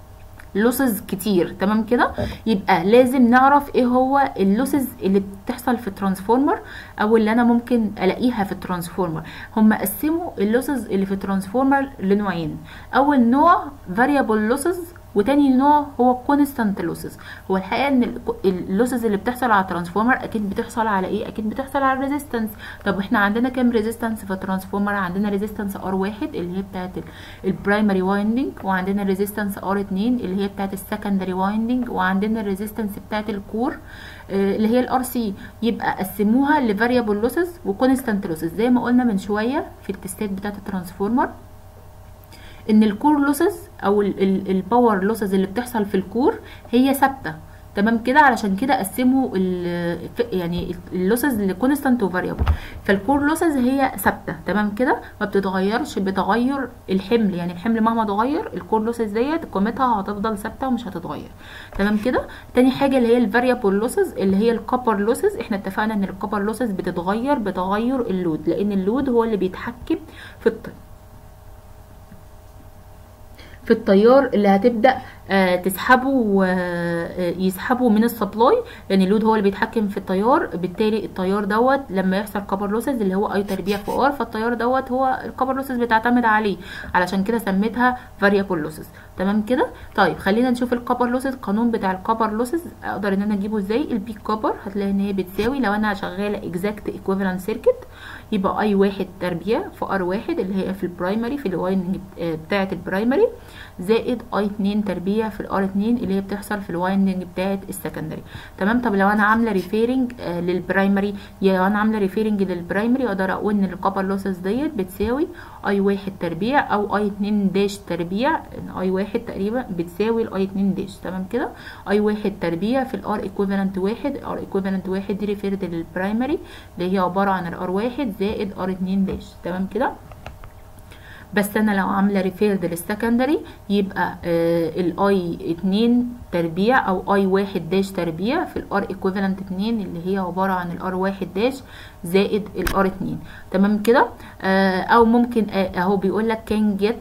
لوسز كتير تمام كده يبقى لازم نعرف ايه هو اللوسز اللي بتحصل في الترانسفورمر او اللي انا ممكن الاقيها في الترانسفورمر هم قسموا اللوسز اللي في الترانسفورمر لنوعين اول نوع variable losses وتاني نوع هو كونستانت لوسز هو الحقيقه ان اللوسز اللي بتحصل على الترانسفورمر اكيد بتحصل على ايه اكيد بتحصل على الريزيستنس طب احنا عندنا كام ريزيستنس في الترانسفورمر عندنا ريزيستنس ار واحد اللي هي بتاعه البرايمري وايندنج وعندنا ريزيستنس ار اتنين اللي هي بتاعه السكندري وايندنج وعندنا الريزيستنس بتاعه الكور اللي هي الار سي يبقى قسموها لفاريبل لوسز وكونستانت لوسز زي ما قلنا من شويه في التستات بتاعه الترانسفورمر ان الكور لوسز او الباور لوسز اللي بتحصل في الكور هي ثابته تمام كده علشان كده قسموا يعني اللوسز لكونستانت وفاريبل فالكور لوسز هي ثابته تمام كده ما بتتغيرش بتغير الحمل يعني الحمل مهما اتغير الكور لوسز ديت قيمتها هتفضل ثابته ومش هتتغير تمام كده تاني حاجه اللي هي الفاريبل لوسز اللي هي الكوبر لوسز احنا اتفقنا ان الكوبر لوسز بتتغير بتغير اللود لان اللود هو اللي بيتحكم في الطريق في التيار اللي هتبدا آه تسحبه آه يسحبه من السبلاي يعني اللود هو اللي بيتحكم في التيار بالتالي التيار دوت لما يحصل كبر لوسز اللي هو اي تربيع في ار فالتيار دوت هو الكبر لوسز بتعتمد عليه علشان كده سميتها فاريبل لوسز تمام كده طيب خلينا نشوف الكبر لوسز القانون بتاع الكبر لوسز اقدر ان انا اجيبه ازاي البيك كبر هتلاقي ان هي بتساوي لو انا شغاله اكزاكت ايكويفالنت سيركت يبقى اي واحد تربيع في ار واحد اللي هي في البرايمري في الوايندنج بتاعه البرايمري زائد اي 2 تربيع في الار 2 اللي هي بتحصل في الوايندنج بتاعه السكندري تمام طب لو انا عامله ريفيرنج آه للبرايمري يا انا عامله ريفيرنج للبرايمري اقدر اقول ان الكبر لوسز ديت بتساوي اي واحد تربيع او اي 2 داش تربيع اي واحد تقريبا بتساوي الاي 2 داش تمام كده اي واحد تربيع في الار ايكويفالنت واحد ار ايكويفالنت واحد دي ريفيرد للبرايمري اللي هي عباره عن الار واحد زائد ار 2 داش تمام كده بس انا لو عامله ريفيرد للسكندري يبقى آه الاي 2 تربيع او اي 1 داش تربيع في الار ايكويفالنت 2 اللي هي عباره عن الار 1 داش زائد الار 2 تمام كده آه او ممكن اهو بيقول لك كان جيت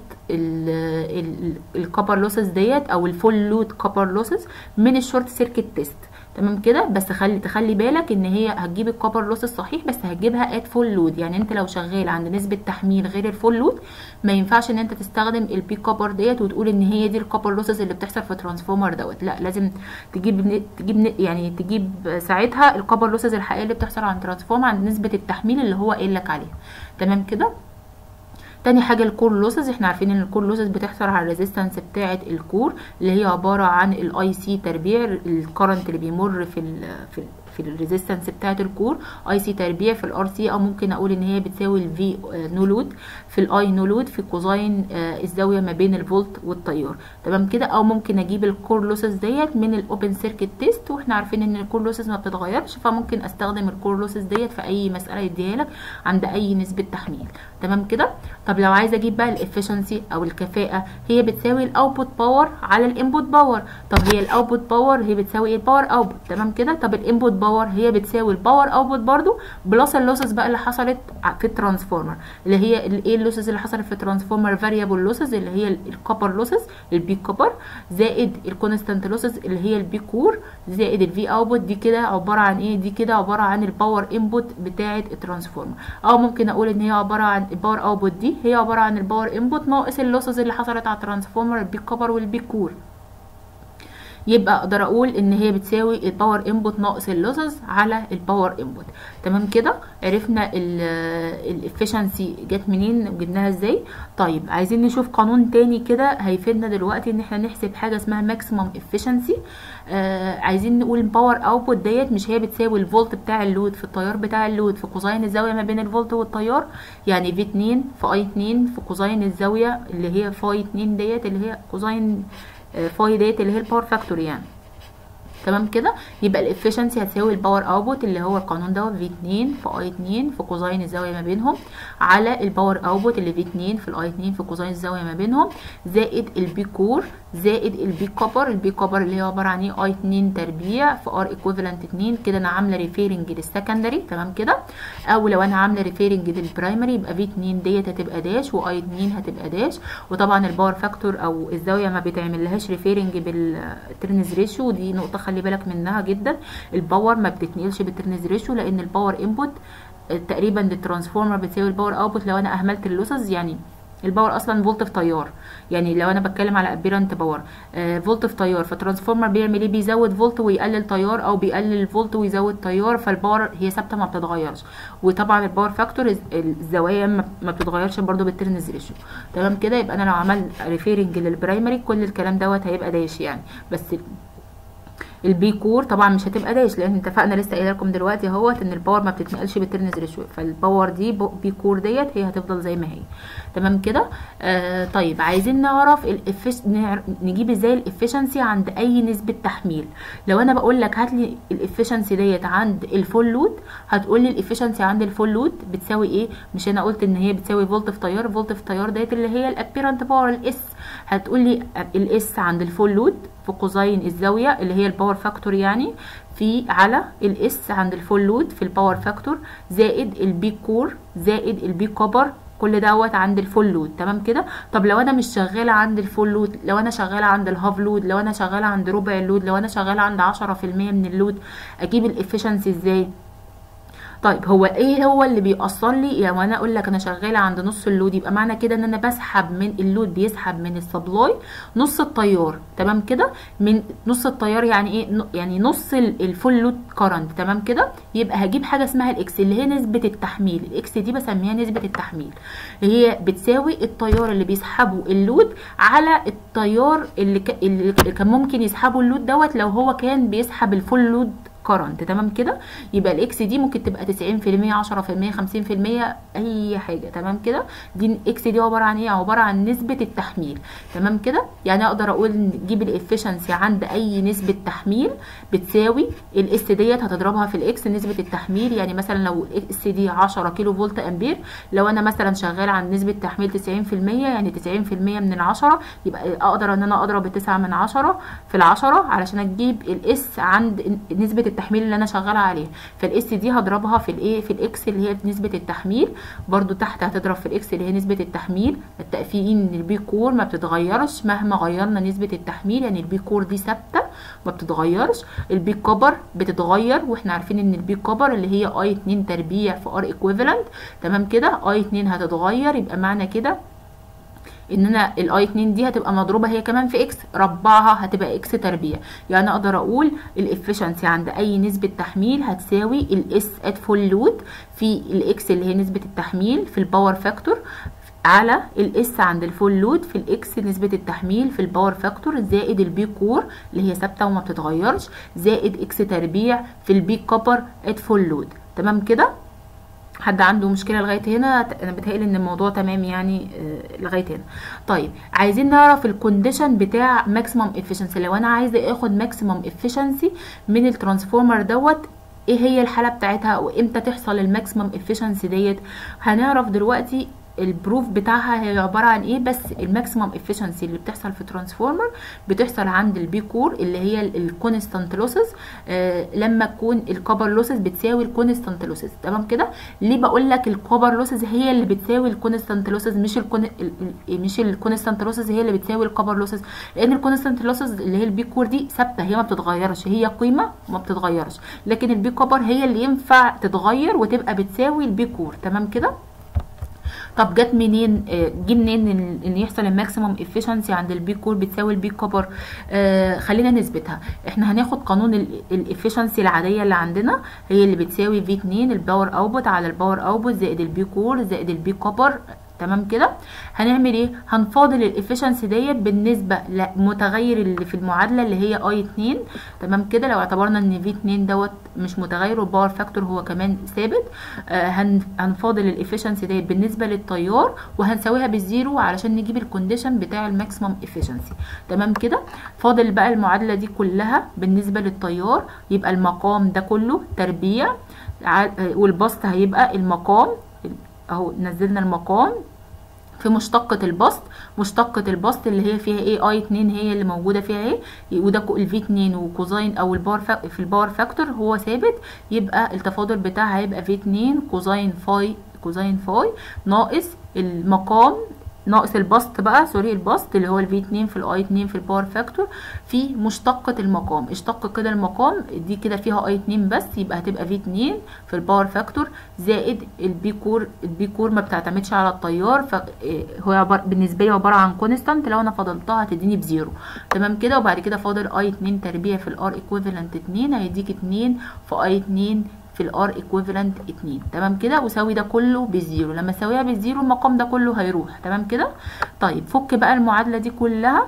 الكبر لوسز ديت او الفول لود كبر لوسز من الشورت سيركت تيست تمام كده بس خلي تخلي بالك ان هي هتجيب الكوبر لوس الصحيح بس هتجيبها ات فول لود يعني انت لو شغال عند نسبه تحميل غير الفول لود ما ينفعش ان انت تستخدم البي كوبر ديت وتقول ان هي دي الكوبر لوسز اللي بتحصل في ترانسفورمر دوت لا لازم تجيب تجيب يعني تجيب ساعتها الكوبر لوسز الحقيقيه اللي بتحصل عند ترانسفورمر عند نسبه التحميل اللي هو قايل لك عليها تمام كده تاني حاجه الكور لوسز احنا عارفين ان الكور لوسز بتحصل على الريزيستنس بتاعه الكور اللي هي عباره عن الاي سي تربيع الكرنت اللي بيمر في ال في ال في الريزيستنس بتاعه الكور اي سي تربيع في الار سي او ممكن اقول ان هي بتساوي الفي نو لود في الاي نو لود في كوزاين الزاويه ما بين الفولت والتيار تمام كده او ممكن اجيب الكور لوسز ديت من الاوبن سيركت تيست واحنا عارفين ان الكور لوسز ما بتتغيرش فممكن استخدم الكور لوسز ديت في اي مساله يديها لك عند اي نسبه تحميل تمام كده طب لو عايزه اجيب بقى الافشنسي او الكفاءه هي بتساوي الاوتبوت باور على الانبوت باور طب هي الاوتبوت باور هي بتساوي ايه الباور اوتبوت تمام كده طب الانبوت باور هي بتساوي الباور اوتبوت برضو بلس اللوسز بقى اللي حصلت في الترانسفورمر اللي هي ايه اللوسز اللي حصلت في الترانسفورمر فاريبل لوسز اللي هي الكوبر لوسز البي كوبر زائد الكونستانت لوسز اللي هي البي كور زائد الفي اوتبوت دي كده عباره عن ايه دي كده عباره عن الباور انبوت بتاعه الترانسفورمر او ممكن اقول ان هي عباره عن الباور اوتبوت دي هي عباره عن الباور انبوت ناقص اللوسز اللي حصلت على الترانسفورمر البي كوبر والبي كور يبقى اقدر اقول ان هي بتساوي الباور انبوت ناقص اللوسز على الباور انبوت تمام كده عرفنا الافشنسي جت منين وجبناها ازاي طيب عايزين نشوف قانون تاني كده هيفيدنا دلوقتي ان احنا نحسب حاجه اسمها ماكسيمم افشنسي آه عايزين نقول الباور اوتبوت ديت مش هي بتساوي الفولت بتاع اللود في التيار بتاع اللود في كوزاين الزاويه ما بين الفولت والتيار يعني في 2 في اي 2 في كوزاين الزاويه اللي هي فاي 2 ديت اللي هي كوزاين فاي ديت اللي هي الباور فاكتور يعني تمام كده يبقى الافشنسي هتساوي الباور اوتبوت اللي هو القانون دوت في 2 في اي 2 في كوزاين الزاويه ما بينهم على الباور اوتبوت اللي في 2 في الاي 2 في كوزاين الزاويه ما بينهم زائد البي كور زائد البي كوبر البي كوبر اللي هي عباره عن ايه اي 2 تربيع في ار ايكويفالنت 2 كده انا عامله ريفيرنج للسكندري تمام كده او لو انا عامله ريفيرنج للبرايمري يبقى في 2 ديت هتبقى داش واي 2 هتبقى داش وطبعا الباور فاكتور او الزاويه ما بيتعملهاش ريفيرنج بالترنز ريشيو دي نقطه خلي بالك منها جدا الباور ما بتتنقلش بالترنز ريشيو لان الباور انبوت تقريبا للترانسفورمر بتساوي الباور اوتبوت لو انا اهملت اللوسز يعني الباور اصلا فولت في تيار يعني لو انا بتكلم على ابيرنت باور آه فولت في تيار فالترانسفورمر بيعمل ايه بيزود فولت ويقلل تيار او بيقلل الفولت ويزود تيار فالباور هي ثابته ما بتتغيرش وطبعا الباور فاكتور الزوايا ما بتتغيرش برده بالترنز ريشيو تمام كده يبقى انا لو عملت ريفيرنج للبرايمري كل الكلام دوت هيبقى داش يعني بس البي كور طبعا مش هتبقى داش لان اتفقنا لسه قايله لكم دلوقتي اهوت ان الباور ما بتتنقلش بالترنز ريشيو فالباور دي بي كور ديت هي هتفضل زي ما هي تمام كده آه طيب عايزين نعرف الافش... نجيب ازاي الافشنسي عند اي نسبه تحميل لو انا بقول لك هات لي الافشنسي ديت عند الفول لود هتقول لي الافشنسي عند الفول لود بتساوي ايه مش انا قلت ان هي بتساوي فولت في تيار فولت في تيار ديت اللي هي الابيرنت باور الاس هتقول لي الاس عند الفول لود في قوسين الزاويه اللي هي الباور فاكتور يعني في على الاس عند الفول لود في الباور فاكتور زائد البي كور زائد البي كوبر كل دوت عند الفول لود تمام كده طب لو انا مش شغاله عند الفول لود لو انا شغاله عند الهاف لود لو انا شغاله عند ربع اللود لو انا شغاله عند 10% من اللود اجيب الافشنسي ازاي طيب هو ايه هو اللي بيأثر لي يعني وانا اقول لك انا شغاله عند نص اللود يبقى معنى كده ان انا بسحب من اللود بيسحب من السبلاي نص التيار تمام كده من نص التيار يعني ايه يعني نص الفول لود كارنت تمام كده يبقى هجيب حاجه اسمها الاكس اللي هي نسبه التحميل الاكس دي بسميها نسبه التحميل هي بتساوي التيار اللي بيسحبه اللود على التيار اللي, ك... اللي كان ممكن يسحبه اللود دوت لو هو كان بيسحب الفول لود كرنت تمام كده يبقى الاكس دي ممكن تبقى 90% 10% 50% اي حاجه تمام كده دي الاكس دي عباره عن ايه عباره عن نسبه التحميل تمام كده يعني اقدر اقول نجيب الافشنسي عند اي نسبه تحميل بتساوي الاس ديت هتضربها في الاكس نسبه التحميل يعني مثلا لو الاس دي 10 كيلو فولت امبير لو انا مثلا شغال عند نسبه تحميل 90% يعني 90% من العشرة يبقى اقدر ان انا اضرب 9 من 10 في العشرة علشان اجيب الاس عند نسبه التحميل اللي انا شغاله عليها فالاس دي هضربها في الايه في الاكس اللي هي نسبه التحميل برضو تحت هتضرب في الاكس اللي هي نسبه التحميل التقفيل ان البي كور ما بتتغيرش مهما غيرنا نسبه التحميل يعني البي كور دي ثابته ما بتتغيرش البي كبر بتتغير واحنا عارفين ان البي كبر اللي هي اي 2 تربيع في ار ايكويفالنت تمام كده اي 2 هتتغير يبقى معنى كده ان انا الاي 2 دي هتبقى مضروبه هي كمان في اكس ربعها هتبقى اكس تربيع يعني اقدر اقول الافشنسي عند اي نسبه تحميل هتساوي الاس ات فول لود في الاكس اللي هي نسبه التحميل في الباور فاكتور على الاس عند الفول لود في الاكس نسبه التحميل في الباور فاكتور زائد البي كور اللي هي ثابته وما بتتغيرش زائد اكس تربيع في البي كوبر ات فول لود تمام كده حد عنده مشكله لغايه هنا انا بتهيألي ان الموضوع تمام يعني آه لغايه هنا طيب عايزين نعرف الكونديشن بتاع ماكسيمم افيشنسي لو انا عايزه اخد ماكسيمم افيشنسي من الترانسفورمر دوت ايه هي الحاله بتاعتها وامتى تحصل الماكسيمم افيشنسي ديت هنعرف دلوقتي البروف بتاعها هي عباره عن ايه بس الماكسيمم افيشنسي اللي بتحصل في ترانسفورمر بتحصل عند البي كور اللي هي الكونستانت لوسز آه لما تكون الكوبر لوسز بتساوي الكونستانت لوسز تمام كده ليه بقول لك الكوبر لوسز هي اللي بتساوي الكونستانت لوسز مش الكون مش الكونستانت لوسز هي اللي بتساوي الكوبر لوسز لان الكونستانت لوسز اللي هي البي كور دي ثابته هي ما بتتغيرش هي قيمه ما بتتغيرش لكن البي كوبر هي اللي ينفع تتغير وتبقى بتساوي البي كور تمام كده طب جت منين آه جه منين ان, إن يحصل الماكسيمم افيشنسي عند البي كور بتساوي البي كوبر آه خلينا نثبتها احنا هناخد قانون الافيشنسي العاديه اللي عندنا هي اللي بتساوي في 2 الباور اوتبوت على الباور اوتبوت زائد البي كور زائد البي كوبر تمام كده هنعمل ايه هنفاضل الافشنسي ديت بالنسبه للمتغير اللي في المعادله اللي هي اي 2 تمام كده لو اعتبرنا ان في 2 دوت مش متغير والباور فاكتور هو كمان ثابت آه هنفاضل الافشنسي ديت بالنسبه للتيار وهنساويها بالزيرو علشان نجيب الكونديشن بتاع الماكسيمم افشنسي تمام كده فاضل بقى المعادله دي كلها بالنسبه للتيار يبقى المقام ده كله تربيع والبسط هيبقى المقام اهو نزلنا المقام في مشتقة البسط مشتقة البسط اللي هي فيها ايه اي 2 هي اللي موجودة فيها ايه وده الفي 2 وكوزين او الباور في الباور فاكتور هو ثابت يبقى التفاضل بتاعها هيبقى في 2 كوزين فاي كوزين فاي ناقص المقام ناقص البسط بقى سوري البسط اللي هو الفي 2 في الاي 2 في الباور فاكتور في مشتقة المقام اشتق كده المقام دي كده فيها اي 2 بس يبقى هتبقى في 2 في الباور فاكتور زائد البي كور البي كور ما بتعتمدش على التيار فهو عبارة بالنسبة لي عبارة عن كونستانت لو انا فضلتها هتديني بزيرو تمام كده وبعد كده فاضل اي 2 تربيع في الار ايكويفالنت 2 هيديك 2 في اي 2 في الار ايكويفالنت 2 تمام كده وساوي ده كله بزيرو لما اساويها بالزيرو المقام ده كله هيروح تمام كده طيب فك بقى المعادله دي كلها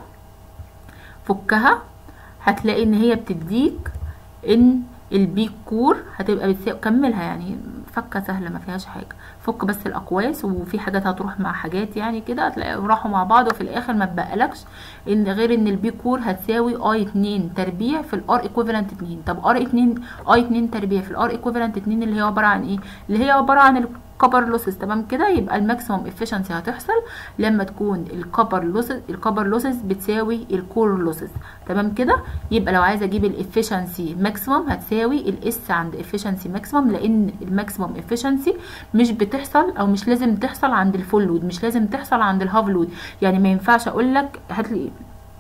فكها هتلاقي ان هي بتديك ان البي كور هتبقى بتساوي كملها يعني فكه سهله ما فيهاش حاجه فك بس الاقواس وفي حاجات هتروح مع حاجات يعني كده هتلاقي راحوا مع بعض وفي الاخر ما تبقالكش ان غير ان البي كور هتساوي اي 2 تربيع في الار ايكويفالنت 2 طب ار 2 اي 2 تربيع في الار ايكويفالنت 2 اللي هي عباره عن ايه اللي هي عباره عن الكبر لوسز تمام كده يبقى الماكسيمم افيشنسي هتحصل لما تكون الكبر لوسز الكبر لوسز بتساوي الكور لوسز تمام كده يبقى لو عايزه اجيب الافيشنسي ماكسيمم هتساوي الاس عند افيشنسي ماكسيمم لان الماكسيمم افيشنسي مش بتحصل او مش لازم تحصل عند الفول لود مش لازم تحصل عند الهاف لود يعني ما ينفعش اقول لك هات لي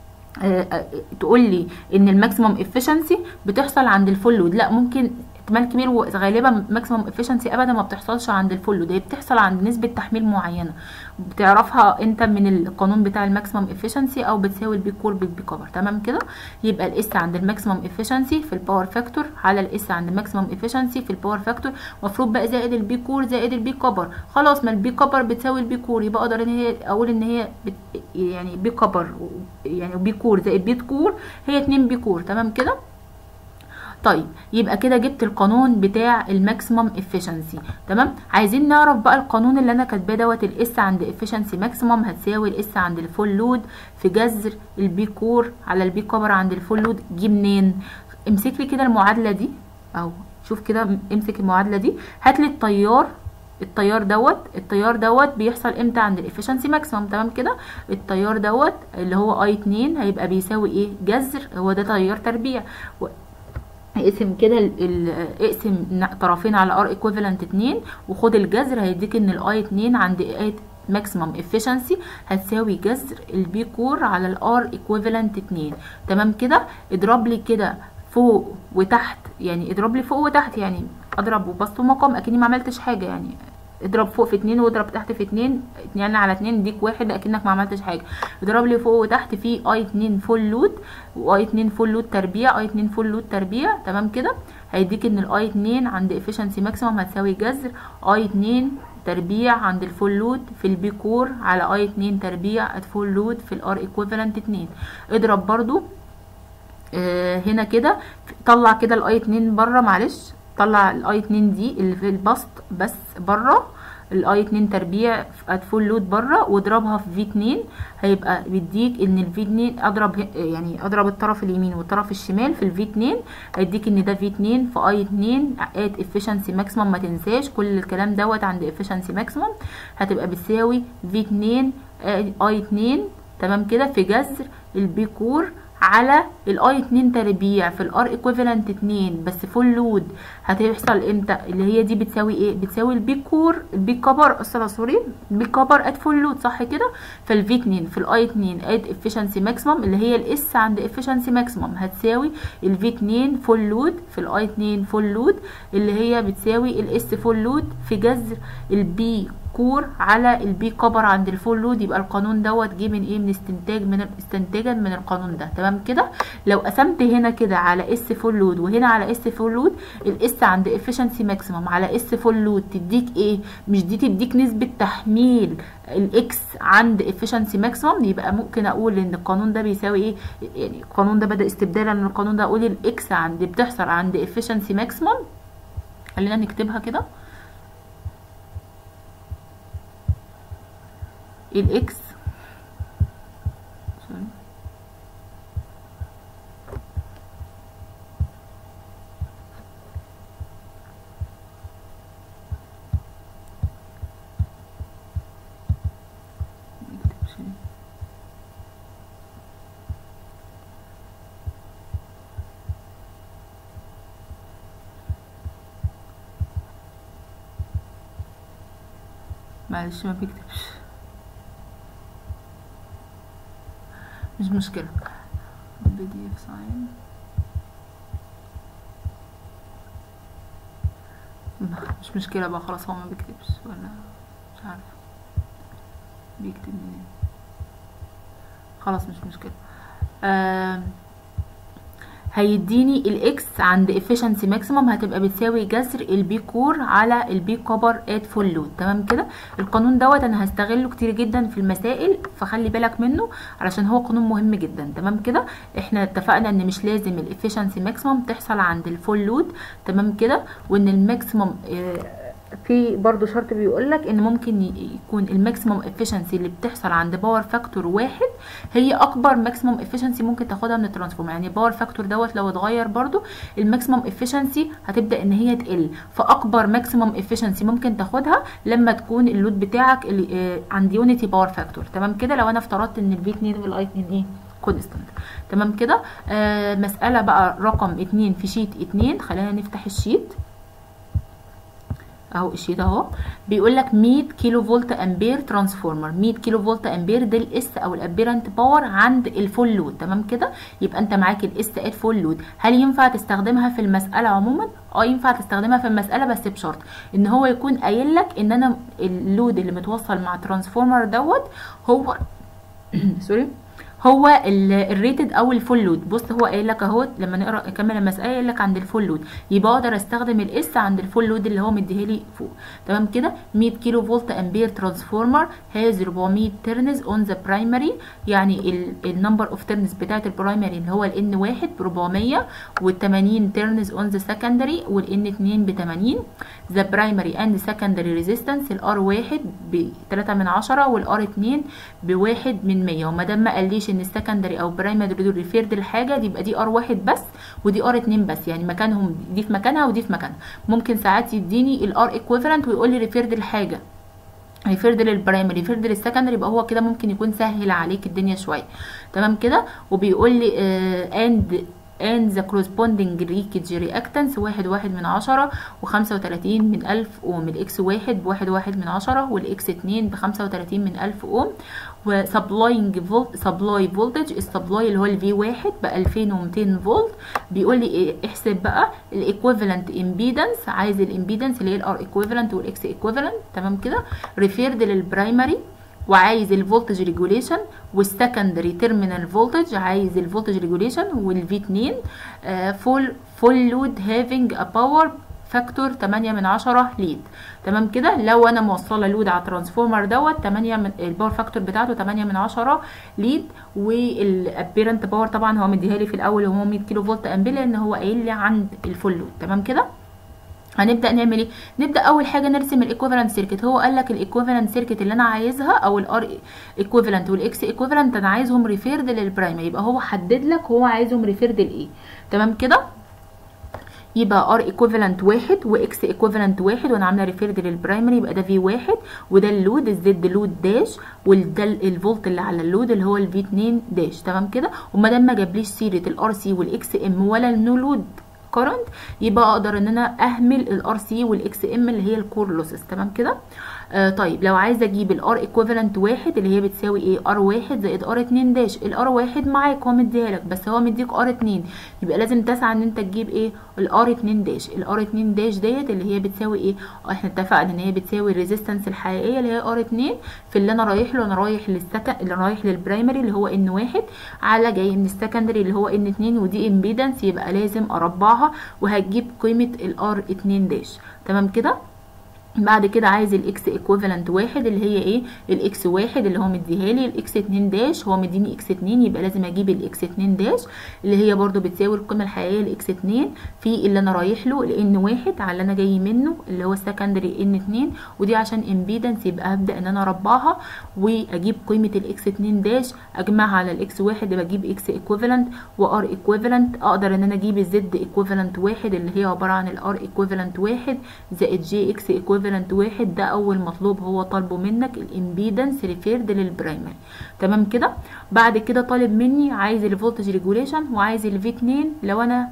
تقول لي ان الماكسيمم افيشنسي بتحصل عند الفول لود لا ممكن احتمال كبير وغالبا ماكسيمم افيشنسي ابدا ما بتحصلش عند الفول لود هي بتحصل عند نسبه تحميل معينه بتعرفها انت من القانون بتاع الماكسيمم افيشنسي او بتساوي البي كور بالبي كفر تمام كده يبقى الاس عند الماكسيمم افيشنسي في الباور فاكتور على الاس عند الماكسيمم افيشنسي في الباور فاكتور المفروض بقى زائد البي كور زائد البي كبر خلاص ما البي كبر بتساوي البي كور يبقى اقدر ان هي اقول ان هي بت يعني بي كبر يعني بي كور زائد بي كور هي 2 بي كور تمام كده طيب يبقى كده جبت القانون بتاع الماكسيمم افيشنسي تمام عايزين نعرف بقى القانون اللي انا كاتباه دوت الاس عند افيشنسي ماكسيمم هتساوي الاس عند الفول لود في جذر البي كور على البي كبر عند الفول لود جه منين امسك لي كده المعادله دي اهو شوف كده امسك المعادله دي هات لي التيار التيار دوت التيار دوت بيحصل امتى عند الافشنسي ماكسيمم تمام كده التيار دوت اللي هو اي 2 هيبقى بيساوي ايه جذر هو ده تيار تربيع و... اقسم كده ال- ال- اقسم ن- طرفين على ار ايكويفالنت 2 وخد الجذر هيديك ان الاي 2 عند اي ماكسيمم افيشنسي هتساوي جذر البي كور على الار ايكويفالنت 2 تمام كده اضرب لي كده فوق وتحت يعني اضرب لي فوق وتحت يعني اضرب وبسط ومقام اكني ما عملتش حاجه يعني اضرب فوق في اتنين واضرب تحت في اتنين اتنين على اتنين ديك واحد اكنك ما عملتش حاجه اضرب لي فوق وتحت في اي اتنين فول لود واي اتنين فول لود تربيع اي اتنين فول لود تربيع تمام كده هيديك ان الاي اتنين عند efficiency ماكسيمم هتساوي جذر اي اتنين تربيع عند الفول لود في البي كور على اي اتنين تربيع الفول لود في الار ايكويفالنت اتنين اضرب برضو آه هنا كده طلع كده الاي اتنين بره معلش طلع الاي اتنين دي اللي في البسط بس بره الاي اتنين تربيع ات فول لود بره واضربها في في اتنين هيبقى بيديك ان الفي اتنين اضرب ه- يعني اضرب الطرف اليمين والطرف الشمال في الفي اتنين هيديك ان ده في اتنين في اي اتنين ات efficiency ماكسيمم ما تنساش كل الكلام دوت عند efficiency ماكسيمم هتبقى بتساوي في اتنين اي اتنين تمام كده في جذر البي كور على الاي 2 تربيع في الار ايكويفالنت 2 بس فول لود هتحصل امتى اللي هي دي بتساوي ايه بتساوي البي كور البي كبر اصلا سوري البي كبر ات فول لود صح كده فالفي 2 في الاي 2 ات افيشنسي ماكسيمم اللي هي الاس عند افيشنسي ماكسيمم هتساوي الفي 2 فول لود في الاي 2 فول لود اللي هي بتساوي الاس فول لود في جذر البي كور على البي كبر عند الفول لود يبقى القانون دوت جه من ايه من استنتاج من استنتاجا من القانون ده تمام كده لو قسمت هنا كده على اس فول لود وهنا على اس فول لود الاس عند efficiency ماكسيمم على اس فول لود تديك ايه مش دي تديك نسبة تحميل الاكس عند efficiency ماكسيمم يبقى ممكن اقول ان القانون ده بيساوي ايه يعني القانون ده بدأ استبدالا من القانون ده اقول الاكس عند بتحصل عند efficiency ماكسيمم خلينا نكتبها كده الاكس سوري. نكتب شيء. معلش ما بيكتبش مش مشكلة بي دي اف ساين مش مشكلة بقى خلاص هو ما بيكتبش ولا مش عارفة بيكتب منين خلاص مش مشكلة آم، هيديني الاكس عند efficiency ماكسيمم هتبقى بتساوي جذر البي كور على البي كوبر ات فول لود تمام كده القانون دوت انا هستغله كتير جدا في المسائل فخلي بالك منه علشان هو قانون مهم جدا تمام كده احنا اتفقنا ان مش لازم الافيشنسي ماكسيمم تحصل عند الفول لود تمام كده وان الماكسيمم آه، في برضو شرط بيقول لك ان ممكن ي- يكون الماكسيمم افيشنسي اللي بتحصل عند باور فاكتور واحد هي اكبر ماكسيمم افيشنسي ممكن تاخدها من الترانسفورمر يعني باور فاكتور دوت لو اتغير برضو الماكسيمم افيشنسي هتبدا ان هي تقل فاكبر ماكسيمم افيشنسي ممكن تاخدها لما تكون اللود بتاعك اللي- آه، عند يونيتي باور فاكتور تمام كده لو انا افترضت ان الفي 2 والاي 2 ايه كونستانت تمام كده آه مساله بقى رقم 2 في شيت 2 خلينا نفتح الشيت اهو الشيت اهو بيقول لك 100 كيلو فولت امبير ترانسفورمر 100 كيلو فولت امبير ده الاس او الابيرنت باور عند الفول لود تمام كده يبقى انت معاك الاس ات فول لود هل ينفع تستخدمها في المساله عموما اه ينفع تستخدمها في المساله بس بشرط ان هو يكون قايل لك ان انا اللود اللي متوصل مع ترانسفورمر دوت هو سوري هو الريتد او الفول لود بص هو قايل لك اهو لما نقرا نكمل المساله قايل لك عند الفول لود يبقى اقدر استخدم الاس عند الفول لود اللي هو مديه لي فوق تمام كده 100 كيلو فولت امبير ترانسفورمر هاز 400 ترنز اون ذا برايمري يعني النمبر اوف ترنز بتاعه البرايمري اللي هو الان 1 ب 400 وال80 ترنز اون ذا سكندري والان 2 ب 80 ذا برايمري اند سكندري ريزيستنس الار 1 ب 3 من 10 والار 2 ب 1 من 100 وما دام ما قاليش ان السكندري او برايمري دول ريفيرد لحاجه دي يبقى دي ار 1 بس ودي ار 2 بس يعني مكانهم دي في مكانها ودي في مكانها ممكن ساعات يديني الار ايكويفالنت ويقول لي ريفيرد لحاجه ريفيرد للبرايمري ريفيرد للسكندري يبقى هو كده ممكن يكون سهل عليك الدنيا شويه تمام كده وبيقول لي اند and the corresponding leakage reactance واحد واحد من عشرة وخمسة وتلاتين من ألف أوم الإكس واحد بواحد واحد من عشرة والإكس اتنين بخمسة وتلاتين من ألف أوم وسبلاينج فولت سبلاي فولتج السبلاي اللي هو الفي واحد بألفين ومتين فولت بيقول لي إيه احسب بقى الايكويفالنت امبيدنس عايز الامبيدنس اللي هي الار ايكويفالنت والاكس ايكويفالنت تمام كده ريفيرد للبرايمري وعايز الفولتج ريجوليشن والسكندري تيرمينال فولتج عايز الفولتج ريجوليشن والفي 2 فول فول لود هافينج ا باور فاكتور 8 من 10 ليد تمام كده لو انا موصله لود على الترانسفورمر دوت 8 من الباور فاكتور بتاعته 8 من 10 ليد والابيرنت باور طبعا هو مديها لي في الاول وهو 100 كيلو فولت امبير لان هو قايل لي عند الفول لود تمام كده هنبدا نعمل ايه نبدا اول حاجه نرسم الايكويفالنت سيركت هو قال لك الايكويفالنت سيركت اللي انا عايزها او الار ايكويفالنت والاكس ايكويفالنت انا عايزهم ريفيرد للبرايمري يبقى هو حدد لك هو عايزهم ريفيرد لايه تمام كده يبقى ار ايكويفالنت واحد واكس ايكويفالنت واحد وانا عامله ريفيرد للبرايمري يبقى ده في واحد وده اللود الزد لود داش وده الفولت اللي على اللود اللي هو الفي 2 داش تمام كده وما دام ما جابليش سيره الار سي والاكس ام ولا النو لود كرنت يبقى اقدر ان انا اهمل الار سي والاكس ام اللي هي الكور لوسز تمام كده آه طيب لو عايزه اجيب الار ايكويفالنت واحد اللي هي بتساوي ايه ار واحد زائد ار اتنين داش الار واحد معاك هو مديها لك بس هو مديك ار اتنين يبقى لازم تسعى ان انت تجيب ايه الار اتنين داش الار اتنين داش ديت اللي هي بتساوي ايه احنا اتفقنا ان هي بتساوي الريزيستنس الحقيقيه اللي هي ار اتنين في اللي انا رايح له انا رايح للسكن اللي رايح للبرايمري اللي هو ان واحد على جاي من السكندري اللي هو ان اتنين ودي امبيدنس يبقى لازم اربعها وهتجيب قيمه الار اتنين داش تمام كده بعد كده عايز الاكس ايكويفالنت واحد اللي هي ايه الاكس واحد اللي هو مديها لي الاكس اتنين داش هو مديني اكس اتنين يبقى لازم اجيب الاكس اتنين داش اللي هي برضو بتساوي القيمه الحقيقيه لاكس اتنين في اللي انا رايح له لان واحد على اللي انا جاي منه اللي هو السكندري ان اتنين ودي عشان امبيدنس يبقى هبدا ان انا اربعها واجيب قيمه الاكس اتنين داش اجمعها على الاكس واحد يبقى اجيب اكس ايكويفالنت وار ايكويفالنت اقدر ان انا اجيب الزد ايكويفالنت واحد اللي هي عباره عن الار ايكويفالنت واحد زائد جي اكس ايكويفالنت واحد ده اول مطلوب هو طالبه منك الامبيدنس ريفيرد للبرايمري تمام كده بعد كده طالب مني عايز الفولتج ريجوليشن وعايز الفي 2 لو انا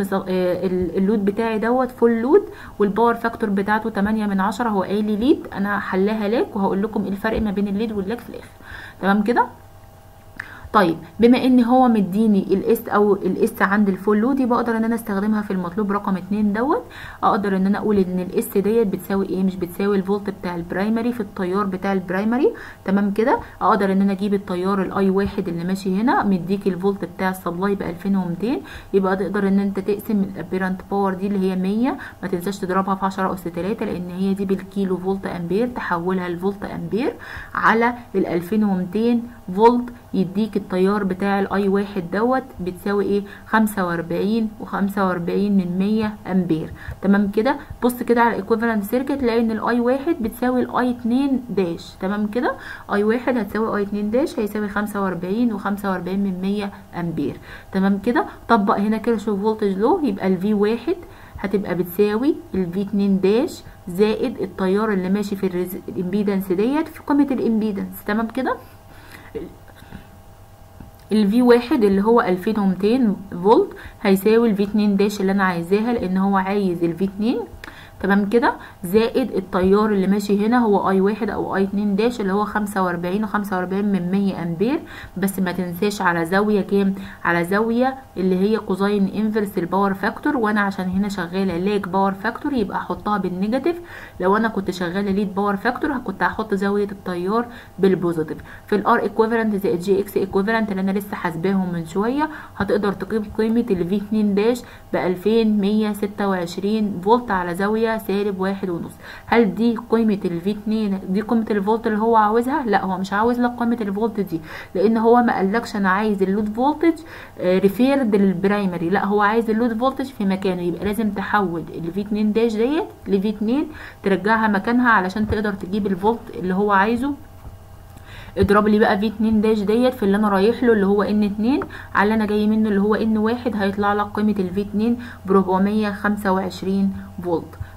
اللود بتاعي دوت فول لود والباور فاكتور بتاعته 8 من 10 هو قايل لي ليد انا حلاها لاك وهقول لكم ايه الفرق ما بين الليد واللاك في الاخر تمام كده طيب بما ان هو مديني الاس او الاس عند الفول لود يبقى اقدر ان انا استخدمها في المطلوب رقم اتنين دوت اقدر ان انا اقول ان الاس ديت بتساوي ايه مش بتساوي الفولت بتاع البرايمري في التيار بتاع البرايمري تمام كده اقدر ان انا اجيب التيار الاي واحد اللي ماشي هنا مديك الفولت بتاع السبلاي ب 2200 يبقى تقدر ان انت تقسم الابيرنت باور دي اللي هي 100 ما تنساش تضربها في 10 اس 3 لان هي دي بالكيلو فولت امبير تحولها لفولت امبير على ال 2200 فولت يديك التيار بتاع الاي واحد دوت بتساوي ايه خمسة واربعين وخمسة واربعين من مية امبير تمام كده بص كده على الايكويفالنت سيركت تلاقي ان الاي واحد بتساوي الاي اتنين داش تمام كده اي واحد هتساوي اي اتنين داش هيساوي خمسة واربعين وخمسة واربعين من مية امبير تمام كده طبق هنا كيرشوف فولتج لو يبقى الفي واحد هتبقى بتساوي الفي 2 داش زائد التيار اللي ماشي في الامبيدنس ديت في قيمه الامبيدنس تمام كده الفي واحد اللي هو 2200 فولت هيساوي الفي 2 داش اللي انا عايزاها لان هو عايز الفي 2 تمام كده زائد التيار اللي ماشي هنا هو اي واحد او اي اتنين داش اللي هو خمسة واربعين وخمسة واربعين من مية امبير بس ما تنساش على زاوية كام على زاوية اللي هي كوزاين انفرس الباور فاكتور وانا عشان هنا شغالة لاج باور فاكتور يبقى احطها بالنيجاتيف لو انا كنت شغالة ليد باور فاكتور كنت هحط زاوية التيار بالبوزيتيف في الار ايكويفالنت زائد جي اكس ايكويفالنت اللي انا لسه حاسباهم من شوية هتقدر تقيم قيمة الفي 2 داش ب 2126 فولت على زاوية سالب واحد ونص هل دي قيمة الفي 2 دي قيمة الفولت اللي هو عاوزها لا هو مش عاوز لك قيمة الفولت دي لان هو ما قالكش انا عايز اللود فولتج ريفيرد للبرايمري لا هو عايز اللود فولتج في مكانه يبقى لازم تحول الفي 2 داش ديت لفي 2 ترجعها مكانها علشان تقدر تجيب الفولت اللي هو عايزه اضرب لي بقى في 2 داش ديت في اللي انا رايح له اللي هو ان 2 على اللي انا جاي منه اللي هو ان 1 هيطلع لك قيمه الفي 2 ب 425 فولت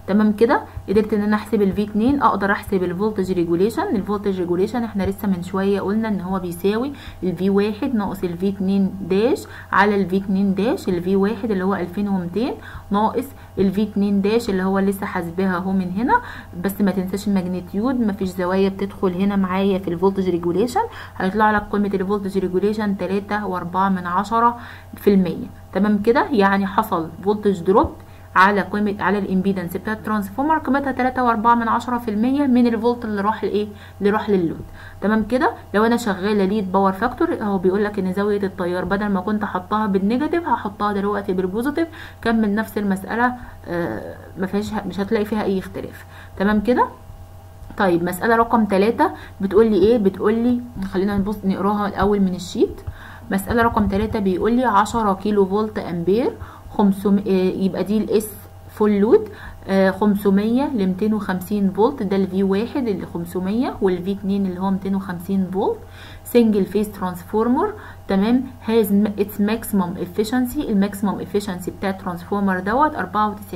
تمام كده قدرت ان انا احسب الفي 2 اقدر احسب الفولتج ريجوليشن الفولتج ريجوليشن احنا لسه من شويه قلنا ان هو بيساوي الفي 1 ناقص الفي 2 داش على الفي 2 داش الفي 1 اللي هو 2200 ناقص الفي 2 داش اللي هو لسه حاسباها اهو من هنا بس ما تنساش الماجنتيود مفيش زوايا بتدخل هنا معايا في الفولتج ريجوليشن هيطلع لك قيمه الفولتج ريجوليشن 3 و4 من عشرة في المية تمام كده يعني حصل فولتج دروب على قيمه على الامبيدنس بتاع الترانسفورمر قيمتها 3 و4 من عشرة في المية من الفولت اللي راح لايه اللي راح لللود تمام كده لو انا شغاله ليد باور فاكتور اهو بيقول لك ان زاويه التيار بدل ما كنت حطاها بالنيجاتيف هحطها دلوقتي بالبوزيتيف كمل نفس المساله آه ما فيهاش مش هتلاقي فيها اي اختلاف تمام كده طيب مساله رقم 3 بتقول لي ايه بتقول لي خلينا نبص نقراها الاول من الشيت مساله رقم 3 بيقول لي 10 كيلو فولت امبير 500 يبقى دي الاس فول لود 500 ل 250 فولت ده الفي واحد اللي 500 والفي 2 اللي هو 250 فولت سنجل فيس ترانسفورمر تمام هاز اتس ماكسيمم افيشنسي الماكسيمم افيشنسي بتاع الترانسفورمر دوت 94%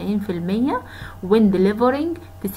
وين ديليفرنج 90%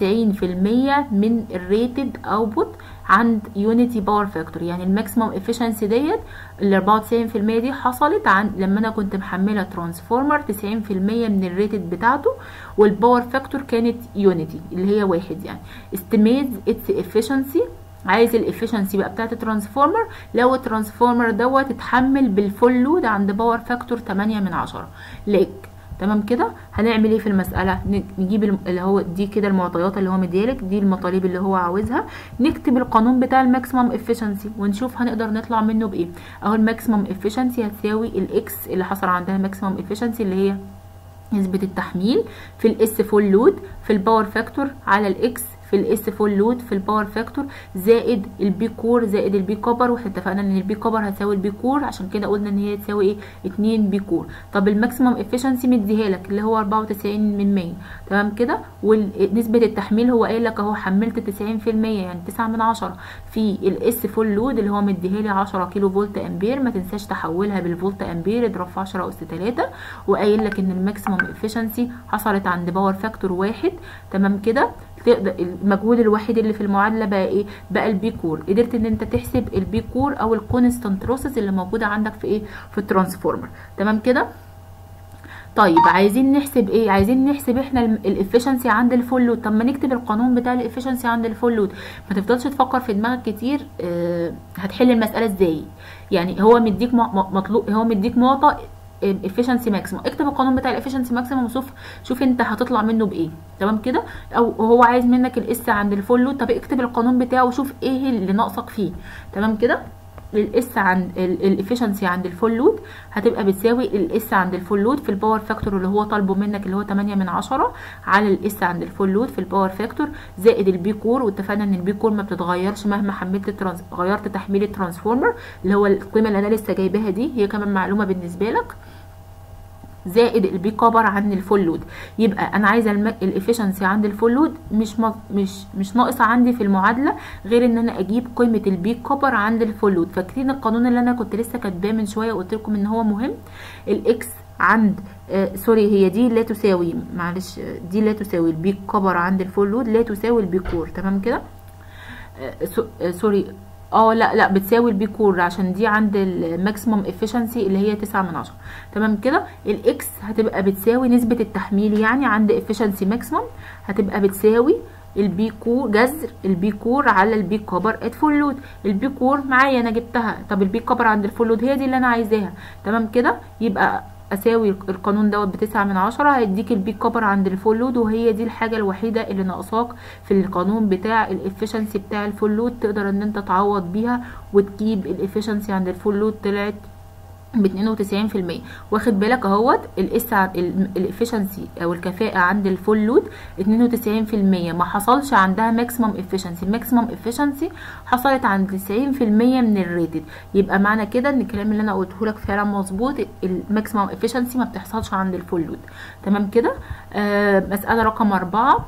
من الريتد اوتبوت عند يونيتي باور فاكتور يعني الماكسيمم افيشنسي ديت ال 94% دي حصلت عن لما انا كنت محمله ترانسفورمر 90% من الريتد بتاعته والباور فاكتور كانت يونيتي اللي هي واحد يعني استيميت اتس افيشنسي عايز الافشنسي بقى بتاعت الترانسفورمر لو الترانسفورمر دوت اتحمل بالفول لود عند باور فاكتور 8 من 10 ليك تمام كده هنعمل ايه في المساله نجيب اللي هو دي كده المعطيات اللي هو مديالك دي المطالب اللي هو عاوزها نكتب القانون بتاع الماكسيمم افشنسي ونشوف هنقدر نطلع منه بايه اهو الماكسيمم افشنسي هتساوي الاكس اللي حصل عندها ماكسيمم افشنسي اللي هي نسبه التحميل في الاس فول لود في الباور فاكتور على الاكس في الاس فول لود في الباور فاكتور زائد البي كور زائد البي كوبر واحنا اتفقنا ان البي كوبر هتساوي البي كور عشان كده قلنا ان هي تساوي ايه 2 بي كور طب الماكسيمم افيشنسي مديها لك اللي هو 94 من 100 تمام كده ونسبه التحميل هو قايل لك اهو حملت 90% يعني 9 من 10 في الاس فول لود اللي هو مديها لي 10 كيلو فولت امبير ما تنساش تحولها بالفولت امبير اضرب في 10 اس 3 وقايل لك ان الماكسيمم افيشنسي حصلت عند باور فاكتور واحد تمام كده تقدر المجهود الوحيد اللي في المعادله بقى ايه بقى البي كور قدرت ان انت تحسب البي كور او الكونستانت لوسز اللي موجوده عندك في ايه في الترانسفورمر تمام كده طيب عايزين نحسب ايه عايزين نحسب احنا الافشنسي عند الفول لود طب ما نكتب القانون بتاع الافشنسي عند الفول لود ما تفضلش تفكر في دماغك كتير اه هتحل المساله ازاي يعني هو مديك مطلوب هو مديك معطى efficiency maximum اكتب القانون بتاع الافشنسي ماكسيمم وشوف شوف انت هتطلع منه بايه تمام كده او هو عايز منك الاس عند الفول لود طب اكتب القانون بتاعه وشوف ايه اللي ناقصك فيه تمام كده الاس عند الافشنسي عند الفول لود هتبقى بتساوي الاس عند الفول لود في الباور فاكتور اللي هو طالبه منك اللي هو 8 من 10 على الاس عند الفول لود في الباور فاكتور زائد البي كور واتفقنا ان البي كور ما بتتغيرش مهما حملت الترانس غيرت تحميل الترانسفورمر اللي هو القيمه اللي انا لسه جايباها دي هي كمان معلومه بالنسبه لك زائد البي كبر عن الفول لود يبقى انا عايزه الافشنسي عند الفول لود مش مش مش ناقصه عندي في المعادله غير ان انا اجيب قيمه البي كبر عند الفول لود فاكرين القانون اللي انا كنت لسه كاتباه من شويه وقلت لكم ان هو مهم الاكس عند آه سوري هي دي لا تساوي معلش دي لا تساوي البي كبر عند الفول لود لا تساوي البي كور تمام كده آه سوري اه لا لا بتساوي البي كور عشان دي عند الماكسيمم افشنسي اللي هي 9 من 10 تمام كده الاكس هتبقى بتساوي نسبه التحميل يعني عند افشنسي ماكسيمم هتبقى بتساوي البي كور جذر البي كور على البي كبر ات فول لود البي كور معايا انا جبتها طب البي كبر عند الفول لود هي دي اللي انا عايزاها تمام كده يبقى اساوي القانون دوت بتسعة من عشرة هيديك البي كبر عند الفول لود وهي دي الحاجة الوحيدة اللي ناقصاك في القانون بتاع الافشنسي بتاع الفول لود تقدر ان انت تعوض بيها وتجيب الافشنسي عند الفول لود طلعت ب 92% واخد بالك اهوت الاس الافشنسي او الكفاءه عند الفول لود 92% ما حصلش عندها ماكسيمم افشنسي الماكسيمم افشنسي حصلت عند 90% من الريتد يبقى معنى كده ان الكلام اللي انا قلته لك فعلا مظبوط الماكسيمم افشنسي ما بتحصلش عند الفول لود تمام كده آه مساله رقم أربعة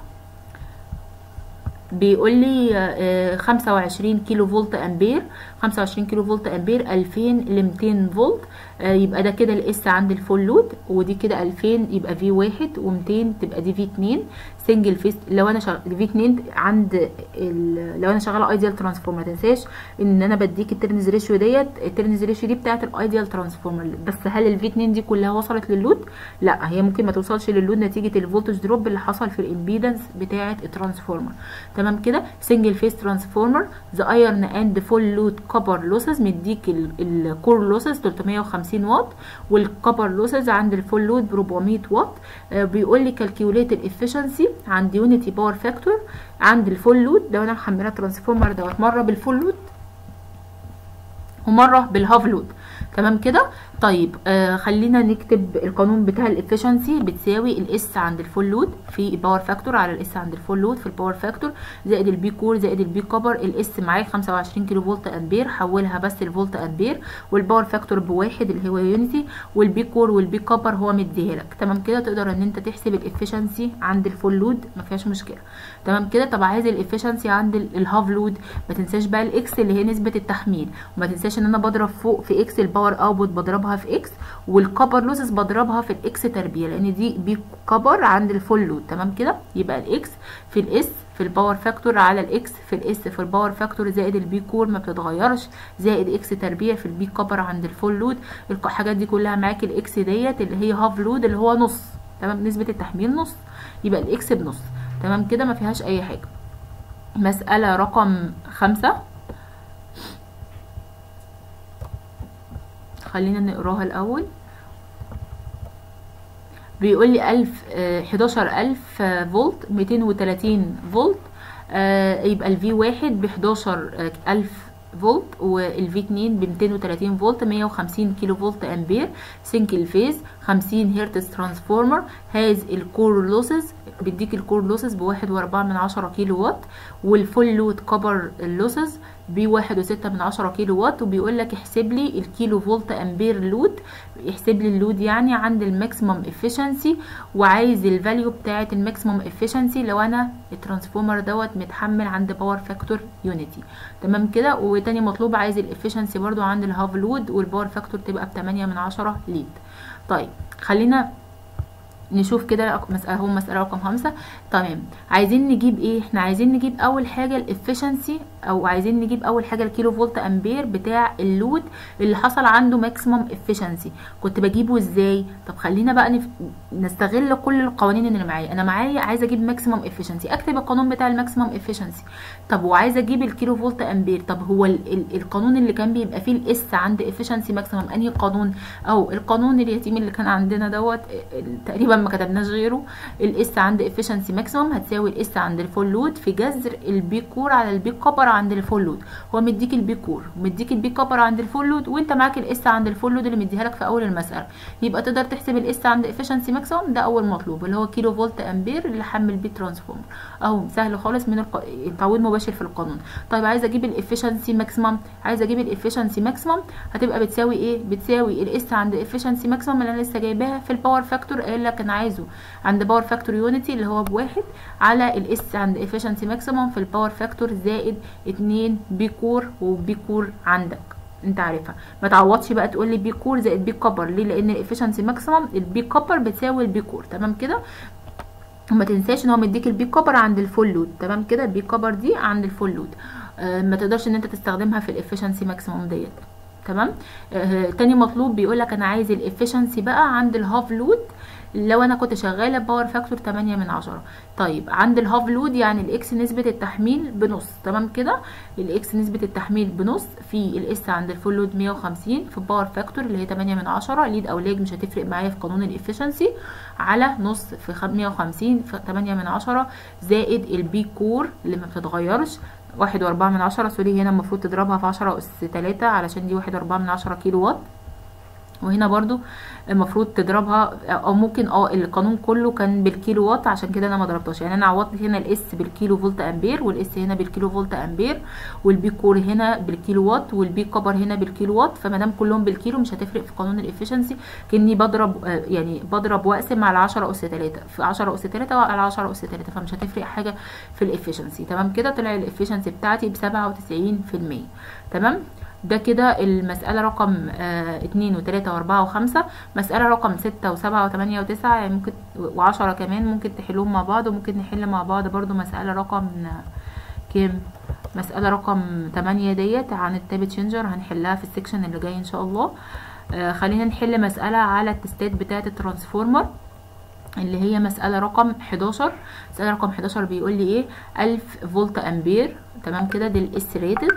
بيقول لي 25 كيلو فولت امبير 25 كيلو فولت امبير 2000 ل 200 فولت آه يبقى ده كده الاس عند الفول لود ودي كده 2000 يبقى في واحد و200 تبقى دي في 2 سنجل فيس لو انا شغ... في 2 عند ال... لو انا شغاله ايديال ترانسفورمر ما تنساش ان انا بديك الترنز ريشيو ديت الترنز ريشيو دي بتاعه الايديال ترانسفورمر بس هل الفي 2 دي كلها وصلت للود لا هي ممكن ما توصلش للود نتيجه الفولتج دروب اللي حصل في الامبيدنس بتاعه الترانسفورمر تمام كده سنجل فيس ترانسفورمر ذا ايرن اند فول لود كبر لوسز مديك الكور لوسز 350 واط والكبر لوسز عند الفول لود ب 400 واط آه بيقول لي كالكيوليت الافشنسي عند يونيتي باور فاكتور عند الفول لود لو انا محمله ترانسفورمر دوت مره بالفول لود ومره بالهاف لود تمام كده طيب آه خلينا نكتب القانون بتاع الافشنسي بتساوي الاس عند الفول لود في الباور فاكتور على الاس عند الفول لود في الباور فاكتور زائد البي كور زائد البي كبر الاس معايا 25 كيلو فولت امبير حولها بس الفولت امبير والباور فاكتور بواحد اللي هو يونيتي والبي كور والبي كبر هو مديها لك تمام كده تقدر ان انت تحسب الافشنسي عند الفول لود ما فيهاش مشكله تمام كده طب عايز الافشنسي عند الهاف لود ما تنساش بقى الاكس اللي هي نسبه التحميل وما تنساش ان انا بضرب فوق في اكس الباور اوتبوت بضربها في اكس والكبر لوسز بضربها في الاكس تربيع لان دي بي كبر عند الفول لود تمام كده يبقى الاكس في الاس في الباور فاكتور على الاكس في الاس في الباور فاكتور زائد البي كور ما بتتغيرش زائد اكس تربيع في البي كبر عند الفول لود الحاجات دي كلها معاك الاكس ديت اللي هي هاف لود اللي هو نص تمام نسبه التحميل نص يبقى الاكس بنص تمام كده ما فيهاش اي حاجه مساله رقم خمسة خلينا نقراها الاول بيقول لي ألف حداشر ألف فولت ميتين وتلاتين فولت آه يبقى الفي واحد بحداشر ألف فولت والفي اتنين بميتين وتلاتين فولت مية وخمسين كيلو فولت أمبير سنجل فيز خمسين هرتز ترانسفورمر هاز الكور لوسز بيديك الكور لوسز بواحد واربعة من عشرة كيلو وات والفول لود كبر اللوسز بواحد وستة من عشرة كيلو وات وبيقول لك احسب لي الكيلو فولت امبير لود يحسب لي اللود يعني عند الماكسيمم افشنسي وعايز الفاليو بتاعه الماكسيمم افشنسي لو انا الترانسفورمر دوت متحمل عند باور فاكتور يونيتي تمام كده وتاني مطلوب عايز الافشنسي برضو عند الهاف لود والباور فاكتور تبقى بتمانية من عشرة ليد طيب خلينا نشوف كده مسألة هو مسألة رقم خمسة تمام عايزين نجيب ايه احنا عايزين نجيب اول حاجة الافشنسي او عايزين نجيب اول حاجة الكيلو فولت امبير بتاع اللود اللي حصل عنده ماكسيمم افشنسي كنت بجيبه ازاي طب خلينا بقى نف... نستغل كل القوانين اللي معايا انا معايا عايزه اجيب ماكسيمم افشنسي اكتب القانون بتاع الماكسيمم افشنسي طب وعايزه اجيب الكيلو فولت امبير طب هو ال... ال... القانون اللي كان بيبقى فيه الاس عند افشنسي ماكسيمم انهي قانون او القانون اليتيم اللي كان عندنا دوت تقريبا ما كتبناش غيره الاس عند افشنسي ماكسيمم هتساوي الاس عند الفول لود في جذر البي كور على البي كبر عند الفول لود هو مديك البي كور ومديك البي كبر عند الفول لود وانت معاك الاس عند الفول لود اللي مديها لك في اول المساله يبقى تقدر تحسب الاس عند افشنسي ماكسيمم ده اول مطلوب اللي هو كيلو فولت امبير اللي حمل بيه ترانسفورمر اهو سهل خالص من الق... تعويض مباشر في القانون طيب عايزه اجيب الافشنسي ماكسيمم عايزه اجيب الافشنسي ماكسيمم هتبقى بتساوي ايه بتساوي الاس عند افشنسي ماكسيمم اللي انا لسه جايباها في الباور فاكتور قايل لك انا عايزه عند باور فاكتور يونيتي اللي هو بواحد على الاس عند افشنسي ماكسيمم في الباور فاكتور زائد اتنين بي كور وبي كور عندك انت عارفها ما تعوضش بقى تقول لي بي كور زائد بي كبر ليه لان الافشنسي ماكسيمم البي كبر بتساوي البي كور تمام كده وما تنساش ان هو مديك البي كبر عند الفول لود تمام كده البي كبر دي عند الفول لود آه ما تقدرش ان انت تستخدمها في الافشنسي ماكسيمم ديت تمام آه تاني مطلوب بيقول لك انا عايز الافشنسي بقى عند الهاف لود لو انا كنت شغاله باور فاكتور 8 من 10 طيب عند الهاف لود يعني الاكس نسبه التحميل بنص تمام كده الاكس نسبه التحميل بنص في الاس عند الفول لود 150 في الباور فاكتور اللي هي 8 من 10 ليد او لاج مش هتفرق معايا في قانون الافشنسي على نص في 150 في 8 من 10 زائد البي كور اللي ما بتتغيرش واحد واربعة من عشرة سوري هنا المفروض تضربها في عشرة أس تلاتة علشان دي واحد واربعة من عشرة كيلو وات وهنا برضو المفروض تضربها او ممكن اه القانون كله كان بالكيلو وات عشان كده انا ما ضربتهاش يعني انا عوضت هنا الاس بالكيلو فولت امبير والاس هنا بالكيلو فولت امبير والبي كور هنا بالكيلو وات والبي كبر هنا بالكيلو وات فما دام كلهم بالكيلو مش هتفرق في قانون الافشنسي كاني بضرب آه يعني بضرب واقسم على 10 اس 3 في 10 اس 3 على 10 اس 3 فمش هتفرق حاجه في الافشنسي تمام كده طلع الافشنسي بتاعتي ب 97% تمام ده كده المسألة رقم آه اتنين وتلاتة واربعة وخمسة مسألة رقم ستة وسبعة وتمانية وتسعة يعني ممكن وعشرة كمان ممكن تحلوهم مع بعض وممكن نحل مع بعض برضو مسألة رقم كام مسألة رقم تمانية ديت عن التاب تشينجر هنحلها في السكشن اللي جاي ان شاء الله آه خلينا نحل مسألة على التستات بتاعة الترانسفورمر اللي هي مسألة رقم 11 مسألة رقم 11 بيقول لي ايه 1000 فولت امبير تمام كده دي الاس ريتد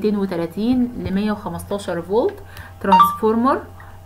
230 ل 115 فولت ترانسفورمر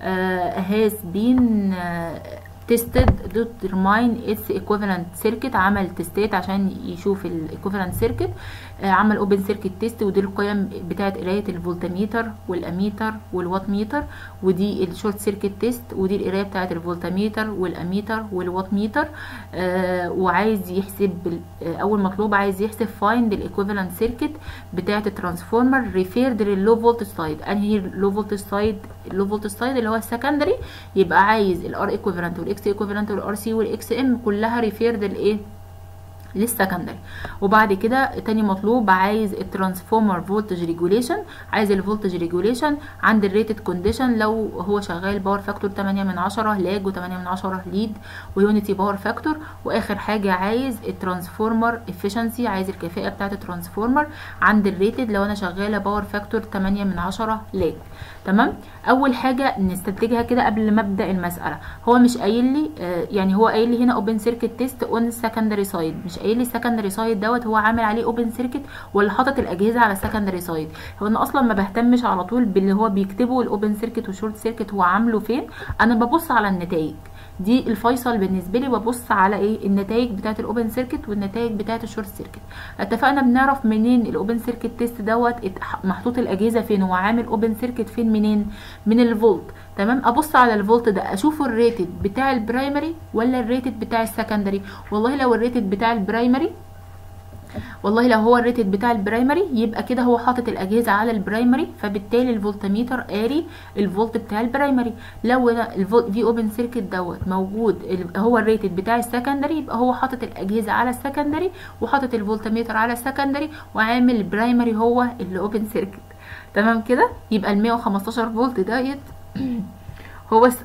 هاز بين tested determine its equivalent circuit عمل تستات عشان يشوف ال equivalent circuit آه عمل open circuit test ودي القيم بتاعه قرايه الفولتميتر والاميتر والوات ميتر ودي الشورت سيركت تيست ودي القرايه بتاعه الفولتميتر والاميتر والوات ميتر آه وعايز يحسب آه اول مطلوب عايز يحسب find ال equivalent circuit بتاعه الترانسفورمر ريفيرد لللو فولت سايد انهي لو فولت سايد اللو فولت سايد اللي هو السكندري يبقى عايز الار ايكوفالنت والاكس ايكوفالنت والار سي والاكس ام كلها ريفيرد لايه للسكندري وبعد كده تاني مطلوب عايز الترانسفورمر فولتج ريجوليشن عايز الفولتج ريجوليشن عند الريتد كونديشن لو هو شغال باور فاكتور 8 من 10 لاج و8 من 10 ليد ويونيتي باور فاكتور واخر حاجه عايز الترانسفورمر افشنسي عايز الكفاءه بتاعه الترانسفورمر عند الريتد لو انا شغاله باور فاكتور 8 من 10 لاج تمام اول حاجه نستنتجها كده قبل ما ابدا المساله هو مش قايل لي آه يعني هو قايل لي هنا اوبن سيركت تيست اون سكندري سايد مش قايل لي السكندري سايد دوت هو عامل عليه اوبن سيركت ولا حاطط الاجهزه على السكندري سايد هو انا اصلا ما بهتمش على طول باللي هو بيكتبه الاوبن سيركت والشورت سيركت هو عامله فين انا ببص على النتائج دي الفيصل بالنسبه لي ببص على ايه النتائج بتاعه الاوبن سيركت والنتائج بتاعه الشورت سيركت اتفقنا بنعرف منين الاوبن سيركت تيست دوت محطوط الاجهزه فين هو عامل اوبن سيركت فين منين من الفولت تمام ابص على الفولت ده اشوفه الريتد بتاع البرايمري ولا الريتد بتاع السكندري والله لو الريتد بتاع البرايمري والله لو هو الريتد بتاع البرايمري يبقى كده هو حاطط الاجهزه على البرايمري فبالتالي الفولتميتر قاري الفولت بتاع البرايمري لو الفي اوبن سيركت دوت موجود هو الريتد بتاع السكندري يبقى هو حاطط الاجهزه على السكندري وحاطط الفولتميتر على السكندري وعامل البرايمري هو اللي اوبن سيركت تمام كده يبقى ال 115 فولت ديت هو س...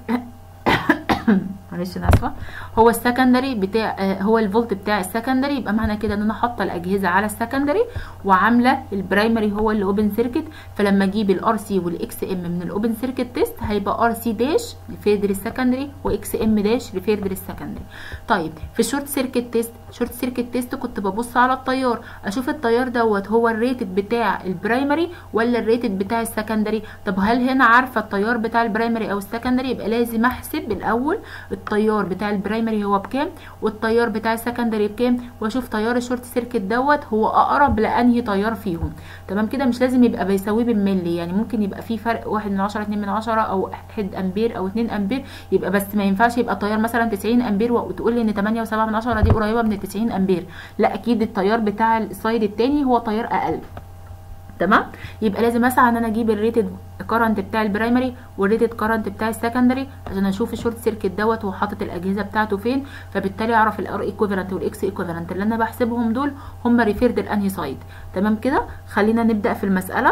معلش انا اسفه هو السكندري بتاع آه هو الفولت بتاع السكندري يبقى معنى كده ان انا حاطه الاجهزه على السكندري وعامله البرايمري هو اللي اوبن سيركت فلما اجيب الار سي والاكس ام من الاوبن سيركت تيست هيبقى ار سي داش ريفيرد للسكندري واكس ام داش ريفيرد للسكندري طيب في الشورت سيركت تيست شورت سيركت تيست كنت ببص على التيار اشوف التيار دوت هو الريتد بتاع البرايمري ولا الريتد بتاع السكندري طب هل هنا عارفه التيار بتاع البرايمري او السكندري يبقى لازم احسب الاول التيار بتاع البرايمري هو بكام والتيار بتاع السكندري بكام واشوف تيار الشورت سيركت دوت هو اقرب لانهي تيار فيهم تمام كده مش لازم يبقى بيساويه بالملي يعني ممكن يبقى في فرق واحد من عشرة اتنين من عشرة او واحد امبير او اتنين امبير يبقى بس ما ينفعش يبقى التيار مثلا تسعين امبير وتقول لي ان تمانية وسبعة من عشرة دي قريبه من التسعين امبير لا اكيد التيار بتاع السايد التاني هو تيار اقل تمام يبقى لازم اسعى ان انا اجيب الريتد كارنت بتاع البرايمري والريتد كارنت بتاع السكندري عشان اشوف الشورت سيركت دوت هو حاطط الاجهزه بتاعته فين فبالتالي اعرف الار ايكوفالنت والاكس ايكوفالنت اللي انا بحسبهم دول هم ريفيرد لانهي سايد تمام كده خلينا نبدا في المساله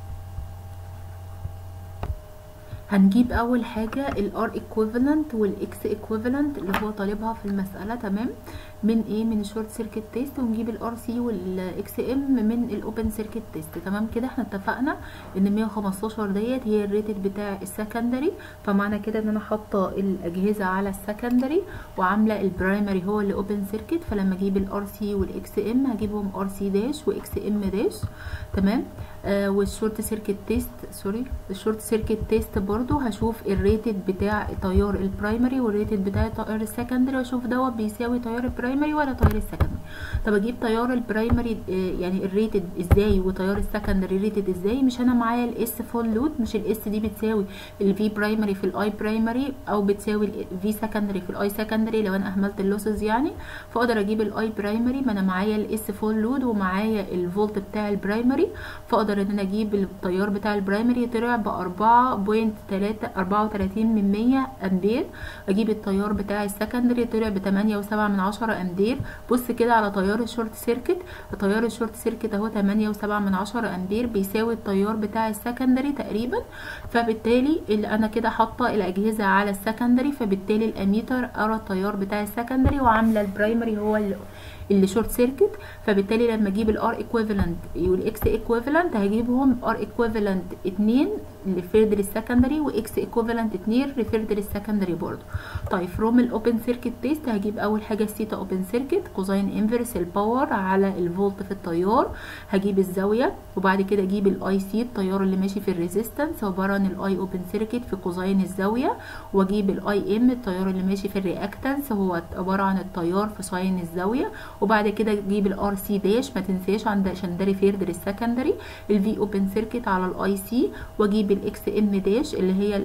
هنجيب اول حاجه الار ايكوفالنت والاكس ايكوفالنت اللي هو طالبها في المساله تمام من ايه من الشورت سيركت تيست ونجيب الار سي والاكس ام من الاوبن سيركت تيست تمام كده احنا اتفقنا ان 115 ديت هي الريتد بتاع السكندري فمعنى كده ان انا حاطه الاجهزه على السكندري وعامله البرايمري هو اللي اوبن سيركت فلما اجيب الار سي والاكس ام هجيبهم ار سي داش واكس ام داش تمام آه والشورت سيركت تيست سوري الشورت سيركت تيست برضو هشوف الريتد بتاع تيار البرايمري والريتد بتاع تيار السكندري واشوف دوت بيساوي تيار البرايمري ولا تيار السكندري طب اجيب تيار البرايمري آه يعني الريتد ازاي وتيار السكندري ريتد ازاي مش انا معايا الاس فول لود مش الاس دي بتساوي الفي برايمري في الاي برايمري او بتساوي الفي سكندري في الاي سكندري لو انا اهملت اللوسز يعني فاقدر اجيب الاي برايمري ما انا معايا الاس فول لود ومعايا الفولت بتاع البرايمري فاقدر ان انا اجيب التيار بتاع البرايمري طلع ب 4.34 من 100 امبير اجيب التيار بتاع السكندري طلع ب 8.7 من 10 امبير بص كده على تيار الشورت سيركت تيار الشورت سيركت اهو 8 وسبعة من عشرة امبير بيساوي التيار بتاع السكندري تقريبا فبالتالي اللي انا كده حاطه الاجهزه على السكندري فبالتالي الاميتر ارى التيار بتاع السكندري وعامله البرايمري هو اللي اللي شورت سيركت فبالتالي لما اجيب الار ايكويفالنت والاكس ايكويفالنت هجيبهم ار ايكويفالنت 2 لفرد للسكندري واكس ايكويفالنت 2 لفرد للسكندري برضو طيب فروم الاوبن سيركت تيست هجيب اول حاجه السيتا اوبن سيركت كوزين انفرس الباور على الفولت في التيار هجيب الزاويه وبعد كده اجيب الاي سي التيار اللي ماشي في الريزيستنس عباره عن الاي اوبن سيركت في كوزين الزاويه واجيب الاي ام التيار اللي ماشي في الرياكتنس هو عباره عن التيار في ساين الزاويه وبعد كده اجيب الار سي داش ما تنساش عند عشان ده ريفيرد للسكندري الفي اوبن سيركت على الاي سي واجيب الاكس ام داش اللي هي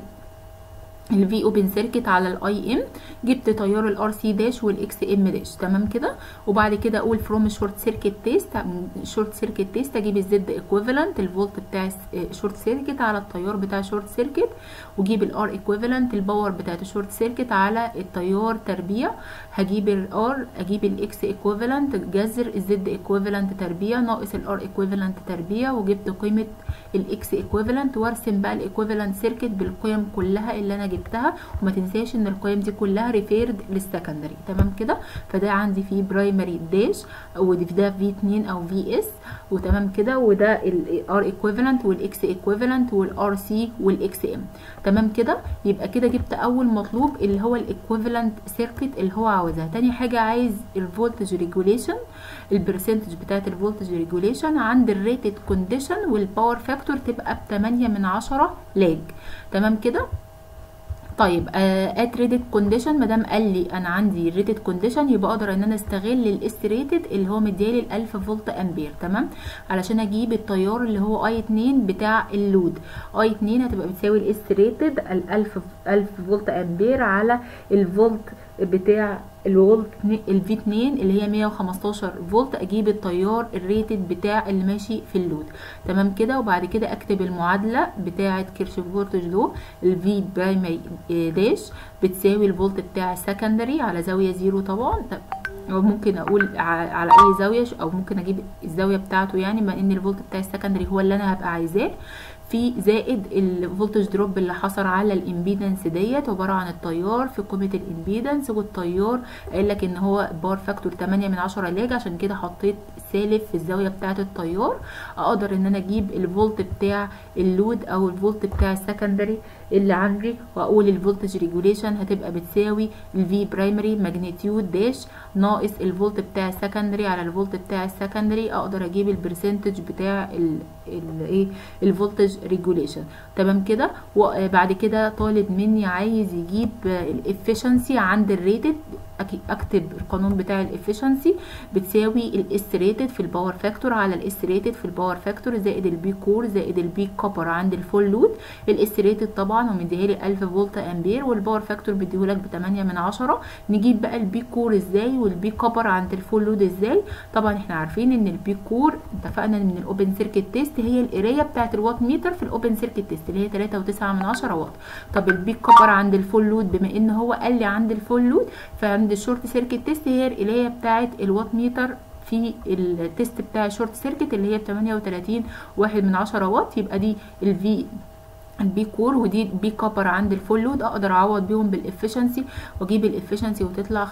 الفي اوبن سيركت على الاي ام جبت تيار الار سي داش والاكس ام داش تمام كده وبعد كده اقول فروم شورت سيركت تيست شورت سيركت تيست اجيب الزد ايكويفالنت الفولت بتاع شورت سيركت على التيار بتاع شورت سيركت واجيب الار ايكويفالنت الباور بتاعت الشورت سيركت على التيار تربيع هجيب الار اجيب الاكس ايكويفالنت جذر الزد ايكويفالنت تربيع ناقص الار ايكويفالنت تربيع وجبت قيمه الاكس ايكويفالنت وارسم بقى الايكويفالنت سيركت بالقيم كلها اللي انا جبتها وما تنساش ان القيم دي كلها ريفيرد للسكندري تمام كده فده عندي فيه برايمري داش وده في 2 او في اس وتمام كده وده الار ايكويفالنت والاكس ايكويفالنت والار سي والاكس ام تمام كده يبقى كده جبت اول مطلوب اللي هو الايكويفالنت سيركت اللي هو عاوزها تاني حاجه عايز الفولتج ريجوليشن البرسنتج بتاعت الفولتج ريجوليشن عند الريتد كونديشن والباور فاكتور تبقى ب 8 من 10 لاج تمام كده طيب ات ريتد كونديشن ما دام قال لي انا عندي ريتد كونديشن يبقى اقدر ان انا استغل الاس ريتد اللي هو مديالي ال 1000 فولت امبير تمام علشان اجيب التيار اللي هو اي 2 بتاع اللود اي 2 هتبقى بتساوي الاس ريتد ال 1000 1000 فولت امبير على الفولت بتاع الفولت الفي 2 اللي هي 115 فولت اجيب التيار الريتد بتاع اللي ماشي في اللود تمام كده وبعد كده اكتب المعادله بتاعه كيرشوف فولتج لو الفي برايمري داش بتساوي الفولت بتاع السكندري على زاويه زيرو طبعا او ممكن اقول على اي زاويه او ممكن اجيب الزاويه بتاعته يعني ما ان الفولت بتاع السكندري هو اللي انا هبقى عايزاه في زائد الفولتج دروب اللي حصل على الامبيدنس ديت عباره عن التيار في قيمه الامبيدنس والتيار قال لك ان هو بار فاكتور 8 من 10 لاج عشان كده حطيت سالب في الزاويه بتاعه التيار اقدر ان انا اجيب الفولت بتاع اللود او الفولت بتاع السكندري اللي عندي واقول الفولتج ريجوليشن هتبقى بتساوي الفي برايمري ماجنتيود داش ناقص الفولت بتاع السكندري على الفولت بتاع السكندري اقدر اجيب البرسنتج بتاع الايه الفولتج ريجوليشن تمام كده وبعد كده طالب مني عايز يجيب الافشنسي عند الريتد اكتب القانون بتاع الافشنسي بتساوي الاس ريتد في الباور فاكتور على الاس ريتد في الباور فاكتور زائد البي كور زائد البي كوبر عند الفول لود الاس ريتد طبعا ومديهالي 1000 فولت امبير والباور فاكتور مديهولك ب 8 من 10 نجيب بقى البي كور ازاي والبي كوبر عند الفول لود ازاي طبعا احنا عارفين ان البي كور اتفقنا من الاوبن سيركت تيست هي القرايه بتاعه الوات ميتر في الاوبن سيركت تيست اللي هي 3.9 من 10 واط طب البي كوبر عند الفول لود بما ان هو قال لي عند الفول لود فعند الشورت سيركت تيست هي القرايه بتاعه الوات ميتر في التيست بتاع الشورت سيركت اللي هي ب 38 واحد من 10 واط يبقى دي الفي البي كور ودي البي كوبر عند الفول لود اقدر اعوض بيهم بالافشنسي واجيب الافشنسي وتطلع 95%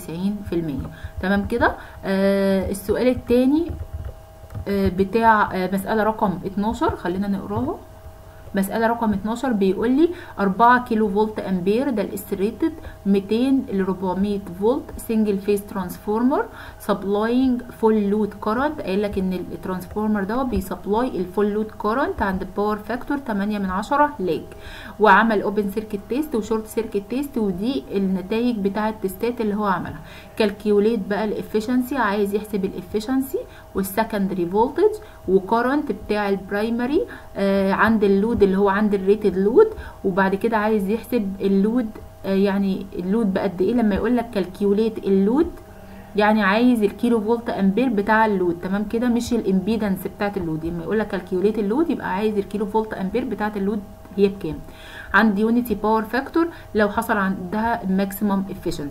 تمام كده آه السؤال الثاني آه بتاع آه مسألة رقم 12 خلينا نقراها مسألة رقم 12 بيقول لي 4 كيلو فولت امبير ده الاستريتد 200 ل 400 فولت سنجل فيز ترانسفورمر سبلاينج فول لود كارنت قايل لك ان الترانسفورمر ده بيسبلاي الفول لود كارنت عند باور فاكتور 8 من 10 لاج وعمل اوبن سيركت تيست وشورت سيركت تيست ودي النتائج بتاعه التستات اللي هو عملها كالكيوليت بقى الافشنسي عايز يحسب الافشنسي والسكندري فولتج وكارنت بتاع البرايمري آه عند اللود اللي هو عند الريتد لود وبعد كده عايز يحسب اللود آه يعني اللود بقد ايه لما يقول لك كالكيوليت اللود يعني عايز الكيلو فولت امبير بتاع اللود تمام كده مش الامبيدنس بتاعت اللود لما يقول لك كالكيوليت اللود يبقى عايز الكيلو فولت امبير بتاعت اللود هي بكام عند يونيتي باور فاكتور لو حصل عندها ماكسيمم افشنسي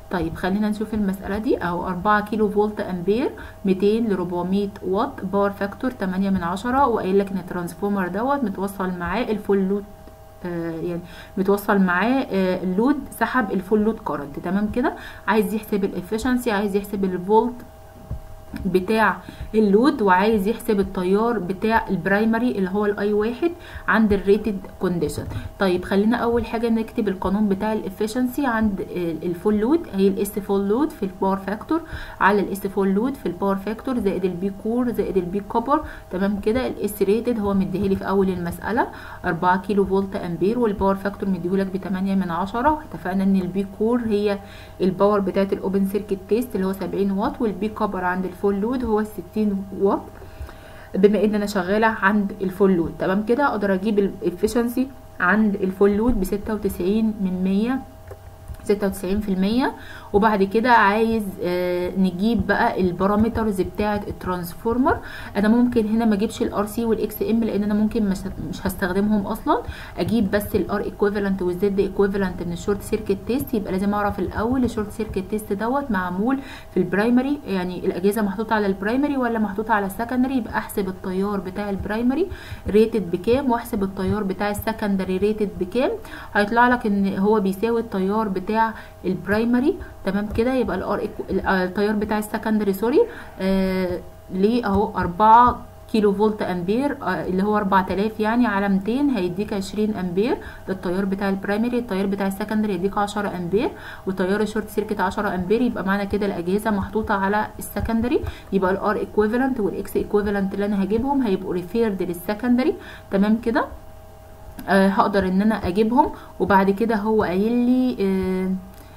طيب خلينا نشوف المسألة دي اهو 4 كيلو فولت امبير 200 ل 400 واط باور فاكتور 8 من 10 وقايل لك ان الترانسفورمر دوت متوصل معاه الفول لود آه يعني متوصل معاه آه اللود سحب الفول لود كارنت تمام كده عايز يحسب الافشنسي عايز يحسب الفولت بتاع اللود وعايز يحسب التيار بتاع البرايمري اللي هو الاي واحد عند الريتد كونديشن طيب خلينا اول حاجه نكتب القانون بتاع الافشنسي عند الفول لود هي الاس فول لود في الباور فاكتور على الاس فول لود في الباور فاكتور زائد البي كور زائد البي كوبر تمام كده الاس ريتد هو مديهالي في اول المساله 4 كيلو فولت امبير والباور فاكتور مديهولك ب 8 من 10 اتفقنا ان البي كور هي الباور بتاعت الاوبن سيركت تيست اللي هو 70 واط والبي كوبر عند الفول لود هو 60 واط بما ان انا شغاله عند الفول لود تمام كده اقدر اجيب الافشنسي عند الفول لود ب 96 من 100 96% وبعد كده عايز آه نجيب بقى البارامترز بتاعه الترانسفورمر انا ممكن هنا ما اجيبش الار سي والاكس ام لان انا ممكن مش مش هستخدمهم اصلا اجيب بس الار ايكويفالنت والزد ايكويفالنت من الشورت سيركت تيست يبقى لازم اعرف الاول الشورت سيركت تيست دوت معمول في البرايمري يعني الاجهزه محطوطه على البرايمري ولا محطوطه على السكندري يبقى احسب التيار بتاع البرايمري ريتد بكام واحسب التيار بتاع السكندري ريتد بكام هيطلع لك ان هو بيساوي التيار بتاع البرايمري تمام كده يبقى الار التيار بتاع السكندري سوري آه ليه اهو 4 كيلو فولت امبير آه اللي هو 4000 يعني على 200 هيديك 20 امبير ده التيار بتاع البرايمري التيار بتاع السكندري يديك 10 امبير وتيار الشورت سيركت 10 امبير يبقى معنى كده الاجهزه محطوطه على السكندري يبقى الار ايكويفالنت والاكس ايكويفالنت اللي انا هجيبهم هيبقوا ريفيرد للسكندري تمام كده آه هقدر ان انا اجيبهم وبعد كده هو قايل لي آه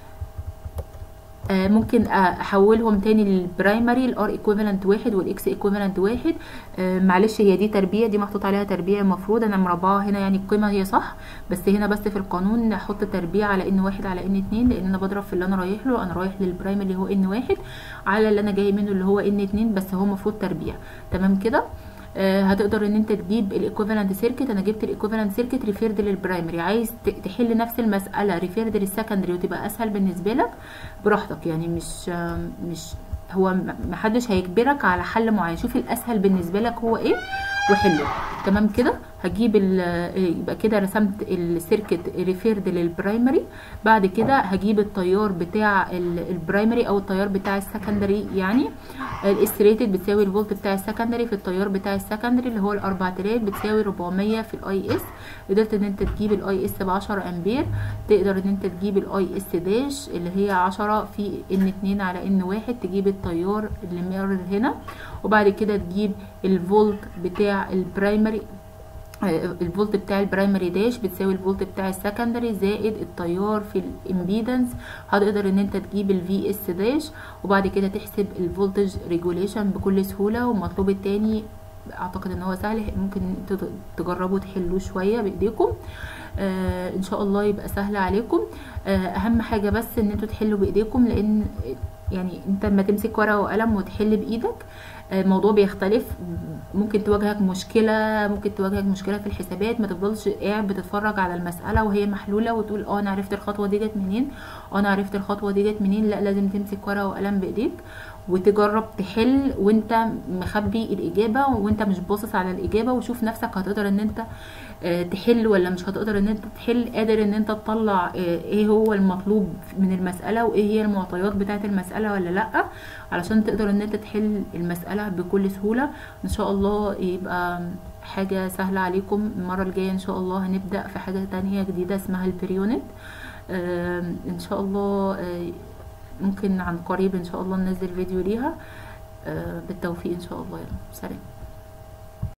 آه ممكن احولهم تاني للبرايمري الار ايكويفالنت واحد والاكس ايكويفالنت واحد آه معلش هي دي تربيع دي محطوط عليها تربيع المفروض انا مربعه هنا يعني القيمه هي صح بس هنا بس في القانون نحط تربيع على ان واحد على ان اتنين لان انا بضرب في اللي انا رايح له انا رايح للبرايمري اللي هو ان واحد على اللي انا جاي منه اللي هو ان اتنين بس هو المفروض تربيع تمام كده آه هتقدر ان انت تجيب الايكوفالنت سيركت انا جبت الايكوفالنت سيركت ريفيرد للبرايمري عايز تحل نفس المساله ريفيرد للسكندري وتبقى اسهل بالنسبه لك براحتك يعني مش آه مش هو محدش هيجبرك على حل معين شوف الاسهل بالنسبه لك هو ايه وحله تمام كده هجيب يبقى كده رسمت السيركت ريفيرد للبرايمري بعد كده هجيب التيار بتاع البرايمري او التيار بتاع السكندري يعني الاس ريتد بتساوي الفولت بتاع السكندري في التيار بتاع السكندري اللي هو ال 4000 بتساوي 400 في الاي اس قدرت ان انت تجيب الاي اس ب 10 امبير تقدر ان انت تجيب الاي اس داش اللي هي 10 في ان 2 على ان 1 تجيب التيار اللي مر هنا وبعد كده تجيب الفولت بتاع البرايمري الفولت بتاع البرايمري داش بتساوي الفولت بتاع السكندري زائد التيار في الامبيدنس هتقدر ان انت تجيب الفي اس داش وبعد كده تحسب الفولتج ريجوليشن بكل سهوله والمطلوب التاني اعتقد ان هو سهل ممكن تجربوا تحلوه شويه بايديكم آه ان شاء الله يبقى سهل عليكم آه اهم حاجه بس ان انتوا تحلوا بايديكم لان يعني انت لما تمسك ورقه وقلم وتحل بايدك الموضوع بيختلف ممكن تواجهك مشكلة ممكن تواجهك مشكلة في الحسابات ما تفضلش قاعد بتتفرج على المسألة وهي محلولة وتقول اه انا عرفت الخطوة دي جت منين اه انا عرفت الخطوة دي جت منين لا لازم تمسك ورقة وقلم بايديك وتجرب تحل وانت مخبي الاجابة وانت مش باصص على الاجابة وشوف نفسك هتقدر ان انت تحل ولا مش هتقدر ان انت تحل قادر ان انت تطلع ايه هو المطلوب من المسألة وايه هي المعطيات بتاعة المسألة ولا لا علشان تقدر ان انت تحل المسألة بكل سهولة ان شاء الله يبقى حاجة سهلة عليكم المرة الجاية ان شاء الله هنبدأ في حاجة تانية جديدة اسمها البريونت ان شاء الله ممكن عن قريب ان شاء الله ننزل فيديو ليها بالتوفيق ان شاء الله يلا سلام